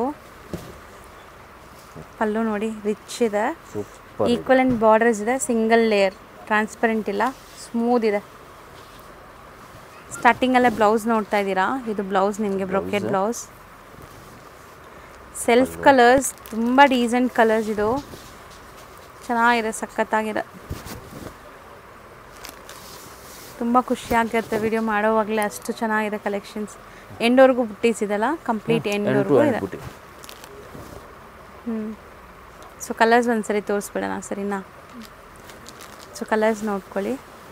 Speaker 1: ಪಲ್ಲು ನೋಡಿ ರಿಚ್ ಇದೆ
Speaker 2: ಸೂಪರ್
Speaker 1: ಈಕ್ವಲೆಂಟ್ ಬಾರ್ಡರ್ಸ್ ಇದೆ ಸಿಂಗಲ್ ಲೇಯರ್ ಟ್ರಾನ್ಸ್ಪರೆಂಟ್ ಇಲ್ಲ ಸ್ಮೂತ್ ಇದೆ ಸ್ಟಾರ್ಟಿಂಗಲ್ಲೇ ಬ್ಲೌಸ್ ನೋಡ್ತಾ ಇದ್ದೀರಾ ಇದು ಬ್ಲೌಸ್ ನಿಮಗೆ ಬ್ರೊಕೆಟ್ ಬ್ಲೌಸ್ ಸೆಲ್ಫ್ ಕಲರ್ಸ್ ತುಂಬ ಡೀಸೆಂಟ್ ಕಲರ್ಸ್ ಇದು ಚೆನ್ನಾಗಿದೆ ಸಖತ್ತಾಗಿದೆ ತುಂಬ ಖುಷಿಯಾಗಿರುತ್ತೆ ವಿಡಿಯೋ ಮಾಡೋವಾಗಲೇ ಅಷ್ಟು ಚೆನ್ನಾಗಿದೆ ಕಲೆಕ್ಷನ್ಸ್ ಎಂಡ್ವರೆಗೂ ಬುಟ್ಟೀಸ್ ಇದೆಲ್ಲ ಕಂಪ್ಲೀಟ್
Speaker 2: ಎಂಟು
Speaker 1: ಎಂಡ್ವರೆಗೂ ಇದೆ
Speaker 2: ಅಂದ್ಬಿಟ್ಟು
Speaker 1: ಹ್ಞೂ ಸೊ ಕಲರ್ಸ್ ಒಂದ್ಸರಿ ತೋರಿಸ್ಬಿಡೋಣ ಸರಿನಾ ಸೊ ಕಲರ್ಸ್ ನೋಡ್ಕೊಳ್ಳಿ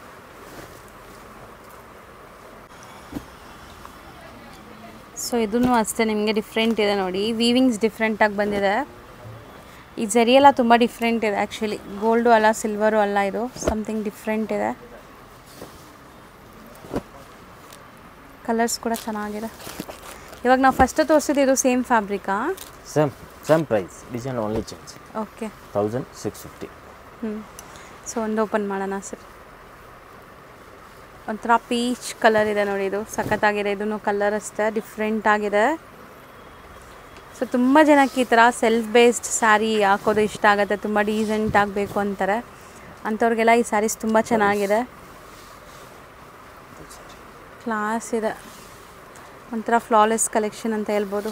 Speaker 1: ಸೊ ಇದೂ ಅಷ್ಟೇ ನಿಮಗೆ ಡಿಫ್ರೆಂಟ್ ಇದೆ ನೋಡಿ ವೀವಿಂಗ್ಸ್ ಡಿಫ್ರೆಂಟಾಗಿ ಬಂದಿದೆ ಈ ಜರಿ ಎಲ್ಲ ತುಂಬ ಡಿಫ್ರೆಂಟ್ ಇದೆ ಆ್ಯಕ್ಚುಲಿ ಗೋಲ್ಡು ಅಲ್ಲ ಸಿಲ್ವರು ಅಲ್ಲ ಇದು ಸಮಥಿಂಗ್ ಡಿಫ್ರೆಂಟ್ ಇದೆ ಕಲರ್ಸ್ ಕೂಡ ಚೆನ್ನಾಗಿದೆ ಇವಾಗ ನಾವು ಫಸ್ಟ್ ತೋರಿಸಿದ್ದು ಇದು ಸೇಮ್ ಫ್ಯಾಬ್ರಿಕಾ
Speaker 2: same same price design only change
Speaker 1: okay
Speaker 2: thousand six fifty
Speaker 1: ಹ್ಞೂ ಸೊ ಒಂದು ಓಪನ್ ಮಾಡೋಣ ಸರ್ ಒಂಥರ ಪೀಚ್ ಕಲರ್ ಇದೆ ನೋಡಿ ಇದು ಸಖತ್ತಾಗಿದೆ ಇದೂ ಕಲರ್ ಅಷ್ಟೇ ಡಿಫ್ರೆಂಟ್ ಆಗಿದೆ ಸೊ ತುಂಬ ಜನಕ್ಕೆ ಈ ಥರ ಸೆಲ್ಫ್ ಬೇಸ್ಡ್ ಸ್ಯಾರಿ ಹಾಕೋದು ಇಷ್ಟ ಆಗುತ್ತೆ ತುಂಬ ಡೀಸೆಂಟ್ ಆಗಬೇಕು ಅಂತಾರೆ ಅಂಥವ್ರಿಗೆಲ್ಲ ಈ ಸ್ಯಾರೀಸ್ ತುಂಬ ಚೆನ್ನಾಗಿದೆ ಕ್ಲಾಸ್ ಇದೆ ಒಂಥರ ಫ್ಲಾಲೆಸ್ ಕಲೆಕ್ಷನ್ ಅಂತ ಹೇಳ್ಬೋದು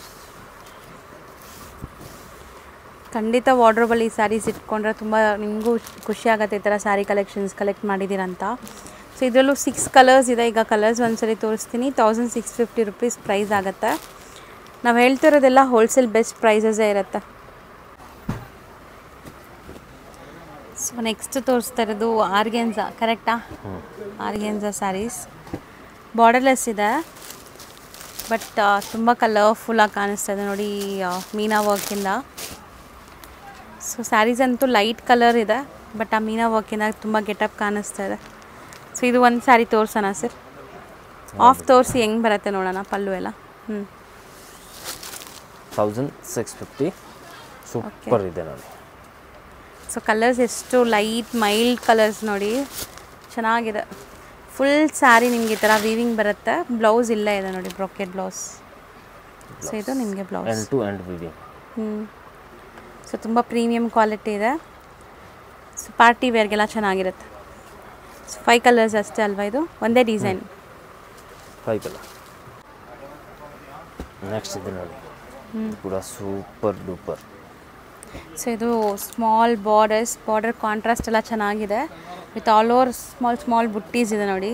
Speaker 1: ಖಂಡಿತ ವಾರ್ಡ್ರೋಬಲ್ಲಿ ಈ ಸ್ಯಾರೀಸ್ ಇಟ್ಕೊಂಡ್ರೆ ತುಂಬ ನಿಮಗೂ ಖುಷಿ ಆಗುತ್ತೆ ಈ ಥರ ಸ್ಯಾರಿ ಕಲೆಕ್ಷನ್ಸ್ ಕಲೆಕ್ಟ್ ಮಾಡಿದ್ದೀರಂತ ಸೊ ಇದರಲ್ಲೂ ಸಿಕ್ಸ್ ಕಲರ್ಸ್ ಇದೆ ಈಗ ಕಲರ್ಸ್ ಒಂದ್ಸರಿ ತೋರಿಸ್ತೀನಿ thousand six fifty rupees price ಆಗುತ್ತೆ ನಾವು ಹೇಳ್ತಿರೋದೆಲ್ಲ ಹೋಲ್ಸೇಲ್ ಬೆಸ್ಟ್ ಪ್ರೈಸಸ್ಸೇ ಇರುತ್ತೆ ಸೊ ನೆಕ್ಸ್ಟ್ ತೋರಿಸ್ತಾ ಇರೋದು ಆರ್ಗೆನ್ಸಾ ಕರೆಕ್ಟಾ ಆರ್ಗೆನ್ಸಾ ಸ್ಯಾರೀಸ್ ಬಾರ್ಡರ್ಲೆಸ್ ಇದೆ ಬಟ್ ತುಂಬ ಕಲರ್ಫುಲ್ಲಾಗಿ ಕಾಣಿಸ್ತಾ ಇದೆ ನೋಡಿ ಆ, ಮೀನಾ ವರ್ಕಿಂದ ಸೊ ಸ್ಯಾರೀಸ್ ಅಂತೂ ಲೈಟ್ ಕಲರ್ ಇದೆ ಬಟ್ ಆ ಮೀನಾ ವರ್ಕಿಂದ ತುಂಬ ಗೆಟಪ್ ಕಾಣಿಸ್ತಾ ಇದೆ ಸೊ ಇದು ಒಂದು ಸ್ಯಾರಿ ತೋರ್ಸೋಣ ಸರ್ ಆಫ್ ತೋರಿಸಿ ಹೆಂಗೆ ಬರುತ್ತೆ ನೋಡೋಣ ಪಲ್ಲು ಎಲ್ಲ ಹ್ಞೂ
Speaker 2: ತೌಸಂಡ್ ಸಿಕ್ಸ್ ಫಿಫ್ಟಿ ಸೂಪರ್ ಇದೆ ನೋಡಿ
Speaker 1: ಸೊ ಕಲರ್ಸ್ ಎಷ್ಟು ಲೈಟ್ ಮೈಲ್ಡ್ ಕಲರ್ಸ್ ನೋಡಿ ಚೆನ್ನಾಗಿದೆ ಫುಲ್ ಸ್ಯಾರಿ ನಿಮಗೆ ಈ ಥರ ವೀವಿಂಗ್ ಬರುತ್ತೆ ಬ್ಲೌಸ್ ಇಲ್ಲೇ ಇದೆ ನೋಡಿ ಬ್ರೊಕೆಟ್ ಬ್ಲೌಸ್ ಸೊ ಇದು ನಿಮಗೆ blouse
Speaker 2: end to end video
Speaker 1: ಹ್ಞೂ ಸೊ ತುಂಬ ಪ್ರೀಮಿಯಮ್ ಕ್ವಾಲಿಟಿ ಇದೆ ಸೊ ಪಾರ್ಟಿ ವೇರ್ಗೆಲ್ಲ ಚೆನ್ನಾಗಿರುತ್ತೆ ಸೊ ಫೈವ್ ಕಲರ್ಸ್ ಅಷ್ಟೇ ಅಲ್ವಾ ಇದು ಒಂದೇ ಡಿಸೈನ್
Speaker 2: ಫೈವ್ ಕಲರ್ ನೆಕ್ಸ್ಟ್ ಇದೆ ನೋಡಿ ಇದು ಕೂಡ ಸೂಪರ್ ಡೂಪರ್
Speaker 1: ಸೊ ಇದು ಸ್ಮಾಲ್ ಬಾರ್ಡರ್ಸ್ ಬಾರ್ಡರ್ ಕಾಂಟ್ರಾಸ್ಟ್ ಎಲ್ಲ ಚೆನ್ನಾಗಿದೆ with all over small small buttis ಇದೆ ನೋಡಿ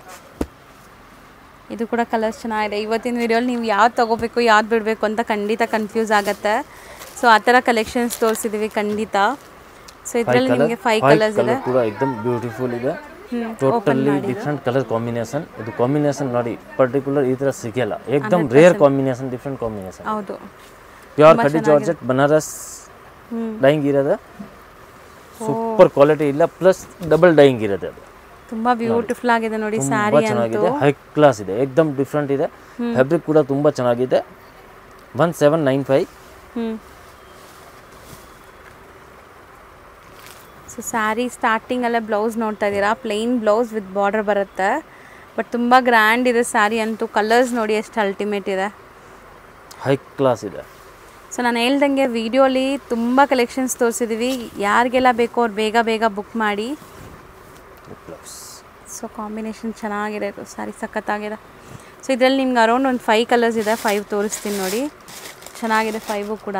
Speaker 1: ಇದು ಕೂಡ ಕಲರ್ಸ್ ಚೆನ್ನಾಗಿದೆ ಇವತ್ತಿನ ವಿಡಿಯೋಲಿ ನೀವು ಯಾವ್ದು ತೊಗೋಬೇಕು ಯಾವ್ದು ಬಿಡಬೇಕು ಅಂತ ಖಂಡಿತ ಕನ್ಫ್ಯೂಸ್ ಆಗುತ್ತೆ ಸೊ ಆ ಥರ ಕಲೆಕ್ಷನ್ಸ್ ತೋರಿಸಿದ್ದೀವಿ ಖಂಡಿತ ಸೊ ಇದರಲ್ಲಿ ನಿಮಗೆ ಫೈವ್ ಕಲರ್ಸ್ ಇದೆ
Speaker 2: ಕಲರ್ ಕೂಡ ಎಕ್ದಮ್ ಬ್ಯೂಟಿಫುಲ್ ಇದೆ
Speaker 1: ಹ್ಞೂ
Speaker 2: ಟೋಟಲಿ ಡಿಫ್ರೆಂಟ್ ಕಲರ್ ಕಾಂಬಿನೇಷನ್ ಇದು ಕಾಂಬಿನೇಷನ್ ನೋಡಿ ಪರ್ಟಿಕ್ಯುಲರ್ ಈ ಥರ ಸಿಗಲ್ಲ ಏಕ್ದಮ್ ರೇರ್ ಕಾಂಬಿನೇಷನ್ ಡಿಫ್ರೆಂಟ್ ಕಾಂಬಿನೇಷನ್
Speaker 1: ಹೌದು
Speaker 2: ಪ್ಯೂರ್ ಕಡಿ ಜಾರ್ಜೆಟ್ ಬನಾರಸ್
Speaker 1: ಹ್ಞೂ
Speaker 2: ಡೈಯಿಂಗ್ ಇರೋದು ಸೂಪರ್ ಕ್ವಾಲಿಟಿ ಇಲ್ಲ ಪ್ಲಸ್ ಡಬಲ್ ಡೈಯಿಂಗ್ ಇರೋದು ಅದು
Speaker 1: ತುಂಬ ಬ್ಯೂಟಿಫುಲ್ ಆಗಿದೆ ನೋಡಿ
Speaker 2: ತುಂಬಾ
Speaker 1: ಸ್ಯಾರಿ ಅಂತೂ
Speaker 2: ಚೆನ್ನಾಗಿದೆ ಹೈ ಕ್ಲಾಸ್ ಇದೆ ಏಕ್ದಮ್ ಡಿಫ್ರೆಂಟ್ ಇದೆ ಫ್ಯಾಬ್ರಿಕ್ ಕೂಡ ತುಂಬಾ ಚೆನ್ನಾಗಿದೆ ಒನ್ ಸೆವೆನ್ ನೈನ್ ಫೈವ್
Speaker 1: ಹ್ಞೂ ಸೊ ಸೊ ಸ್ಯಾರಿ ಸ್ಟಾರ್ಟಿಂಗಲ್ಲೇ ಬ್ಲೌಸ್ ನೋಡ್ತಾ ಇದ್ದೀರಾ ಪ್ಲೈನ್ ಬ್ಲೌಸ್ ವಿತ್ ಬಾರ್ಡರ್ ಬರುತ್ತೆ ಬಟ್ ತುಂಬ ಗ್ರ್ಯಾಂಡ್ ಇದೆ ಸ್ಯಾರಿ ಅಂತೂ ಕಲರ್ಸ್ ನೋಡಿ ಎಷ್ಟು ಅಲ್ಟಿಮೇಟ್ ಇದೆ
Speaker 2: ಹೈ ಕ್ಲಾಸ್ ಇದೆ
Speaker 1: ಸೊ ನಾನು ಹೇಳ್ದಂಗೆ ವಿಡಿಯೋಲಿ ತುಂಬ ಕಲೆಕ್ಷನ್ಸ್ ತೋರಿಸಿದ್ದೀವಿ ಯಾರಿಗೆಲ್ಲ ಬೇಕೋ ಅವ್ರು ಬೇಗ ಬೇಗ ಬುಕ್ ಮಾಡಿ
Speaker 2: ಬ್ಲೌಸ್
Speaker 1: ಸೊ ಕಾಂಬಿನೇಷನ್ ಚೆನ್ನಾಗಿದೆ ಇದು ಸ್ಯಾರಿ ಸಖತ್ತಾಗಿದೆ ಸೊ ಇದರಲ್ಲಿ ನಿಮ್ಗೆ ಅರೌಂಡ್ ಒಂದು ಫೈವ್ ಕಲರ್ಸ್ ಇದೆ ಫೈವ್ ತೋರಿಸ್ತೀನಿ ನೋಡಿ ಚೆನ್ನಾಗಿದೆ ಫೈವು ಕೂಡ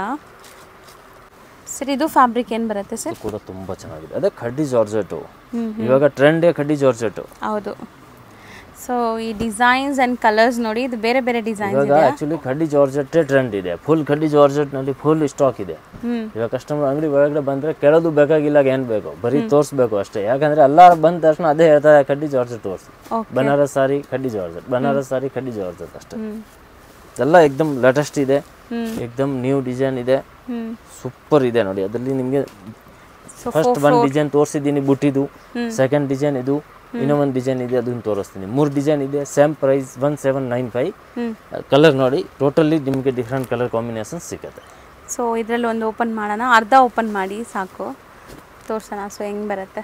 Speaker 1: ಸರ್ ಇದು ಫ್ಯಾಬ್ರಿಕ್ ಏನು ಬರುತ್ತೆ ಸರ್
Speaker 2: ಕೂಡ ತುಂಬಾ ಚೆನ್ನಾಗಿದೆ ಅದೇ ಕಡ್ಡಿ ಜಾರ್ಜೆಟು ಇವಾಗ ಟ್ರೆಂಡೇ ಕಡ್ಡಿ ಜಾರ್ಜೆಟು
Speaker 1: ಹೌದು ಸೊ ಈ ಡಿಸೈನ್ಸ್ ಆ್ಯಂಡ್ ಕಲರ್ಸ್ ನೋಡಿ ಇದು ಬೇರೆ ಬೇರೆ ಡಿಸೈನ್ಸ್
Speaker 2: ಇವಾಗ
Speaker 1: ಇದೆ
Speaker 2: ಆಕ್ಚುಲಿ ಕಡ್ಡಿ ಜಾರ್ಜೆಟ್ಟೇ ಟ್ರೆಂಡ್ ಇದೆ ಫುಲ್ ಕಡ್ಡಿ ಜಾರ್ಜೆಟ್ ನಲ್ಲಿ ಫುಲ್ ಸ್ಟಾಕ್ ಇದೆ
Speaker 1: ಹ್ಞೂ
Speaker 2: ಇವಾಗ ಕಸ್ಟಮರ್ ಅಂಗಡಿ ಒಳಗಡೆ ಬಂದ್ರೆ ಕೇಳೋದು ಬೇಕಾಗಿಲ್ಲ ಏನ್ ಬೇಕು ಬರೀ ತೋರಿಸ್ಬೇಕು ಅಷ್ಟೇ ಯಾಕಂದ್ರೆ ಎಲ್ಲಾರು ಬಂದ ತಕ್ಷಣ ಅದೇ ಹೇಳ್ತಾರೆ ಕಡ್ಡಿ ಜಾರ್ಜೆಟ್ ತೋರಿಸಿ
Speaker 1: ಓಕೆ
Speaker 2: ಬನಾರಸ್ ಸಾರಿ ಕಡ್ಡಿ ಜಾರ್ಜೆಟ್ ಬನಾರಸ್ ಸಾರಿ ಕಡ್ಡಿ ಜಾರ್ಜೆಟ್ ಅಷ್ಟೇ
Speaker 1: ಹ್ಞೂ
Speaker 2: ಎಲ್ಲ ಎಕ್ದಮ್ ಲೇಟೆಸ್ಟ್ ಇದೆ
Speaker 1: ಹ್ಞೂ
Speaker 2: ಎಕ್ದಮ್ ನ್ಯೂ ಡಿಸೈನ್ ಇದೆ
Speaker 1: ಹ್ಞೂ
Speaker 2: ಸೂಪರ್ ಇದೆ ನೋಡಿ ಅದರಲ್ಲಿ ನಿಮಗೆ
Speaker 1: ಸೊ
Speaker 2: ಫಸ್ಟ್ ಒನ್ ಡಿಸೈನ್ ತೋರಿಸಿದ್ದೀನಿ ಬುಟ್ಟಿದು
Speaker 1: ಹ್ಮ್.
Speaker 2: ಸೆಕೆಂಡ್ ಡಿಸೈನ್ ಇದು ಇನ್ನೂ ಒಂದು ಡಿಸೈನ್ ಇದೆ ಅದನ್ನು ತೋರಿಸ್ತೀನಿ ಮೂರು ಡಿಸೈನ್ ಇದೆ same price one seven nine five
Speaker 1: ಹ್ಞೂ
Speaker 2: ಕಲರ್ ನೋಡಿ ಟೋಟಲಿ ನಿಮಗೆ ಡಿಫ್ರೆಂಟ್ ಕಲರ್ ಕಾಂಬಿನೇಷನ್ ಸಿಗುತ್ತೆ
Speaker 1: ಸೊ ಇದರಲ್ಲಿ ಒಂದು ಓಪನ್ ಮಾಡೋಣ ಅರ್ಧ ಓಪನ್ ಮಾಡಿ ಸಾಕು ತೋರ್ಸೋಣ ಸೊ ಹೆಂಗೆ ಬರುತ್ತೆ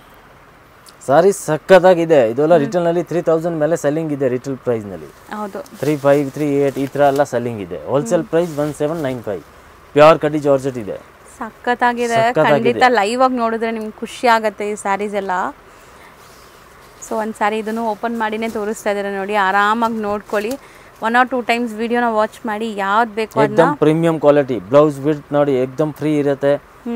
Speaker 2: ಸಾರಿ ಸಖತ್ತಾಗಿದೆ ಇದೆಲ್ಲ ರಿಟೇಲ್ ನಲ್ಲಿ ತ್ರೀ ತೌಸಂಡ್ ಮೇಲೆ ಸೆಲ್ಲಿಂಗ್ ಇದೆ ರಿಟೇಲ್ ಪ್ರೈಸ್ ನಲ್ಲಿ
Speaker 1: ಹೌದು
Speaker 2: ತ್ರೀ ಫೈವ್ ತ್ರೀ ಏಟ್ ಈ ಥರ ಎಲ್ಲ ಸೆಲ್ಲಿಂಗ್ ಇದೆ wholesale price one seven nine five pure ಕಡ್ಡಿ ಜಾರ್ಜೆಟ್ ಇದೆ
Speaker 1: ಸಖತ್ತಾಗಿದೆ
Speaker 2: ಸಖತ್ತಾಗಿದೆ.
Speaker 1: ಖಂಡಿತ ಲೈವ್ ಆಗಿ ನೋಡಿದ್ರೆ ನಿಮ್ಗೆ ಖುಷಿ ಆಗುತ್ತೆ ಈ ಸ್ಯಾರೀಸ್ ಎಲ್ಲ ಸೊ ಒಂದು ಸಾರಿ ಇದನ್ನು ಓಪನ್ ಮಾಡಿನೇ ತೋರಿಸ್ತಾ ಇದ್ದಾರೆ ನೋಡಿ ಆರಾಮಾಗಿ ನೋಡ್ಕೊಳ್ಳಿ ಒನ್ ಆರ್ ಟೂ ಟೈಮ್ಸ್ ವಿಡಿಯೋನ ವಾಚ್ ಮಾಡಿ ಯಾವ್ದು ಬೇಕೋ ಅದನ್ನ
Speaker 2: ಎಕ್ದಮ್ ಪ್ರೀಮಿಯಂ ಕ್ವಾಲಿಟಿ ಬ್ಲೌಸ್ ಬಿಟ್ ನೋಡಿ ಎಕ್ದಮ್ ಫ್ರೀ ಇರುತ್ತೆ
Speaker 1: ಹ್ಞೂ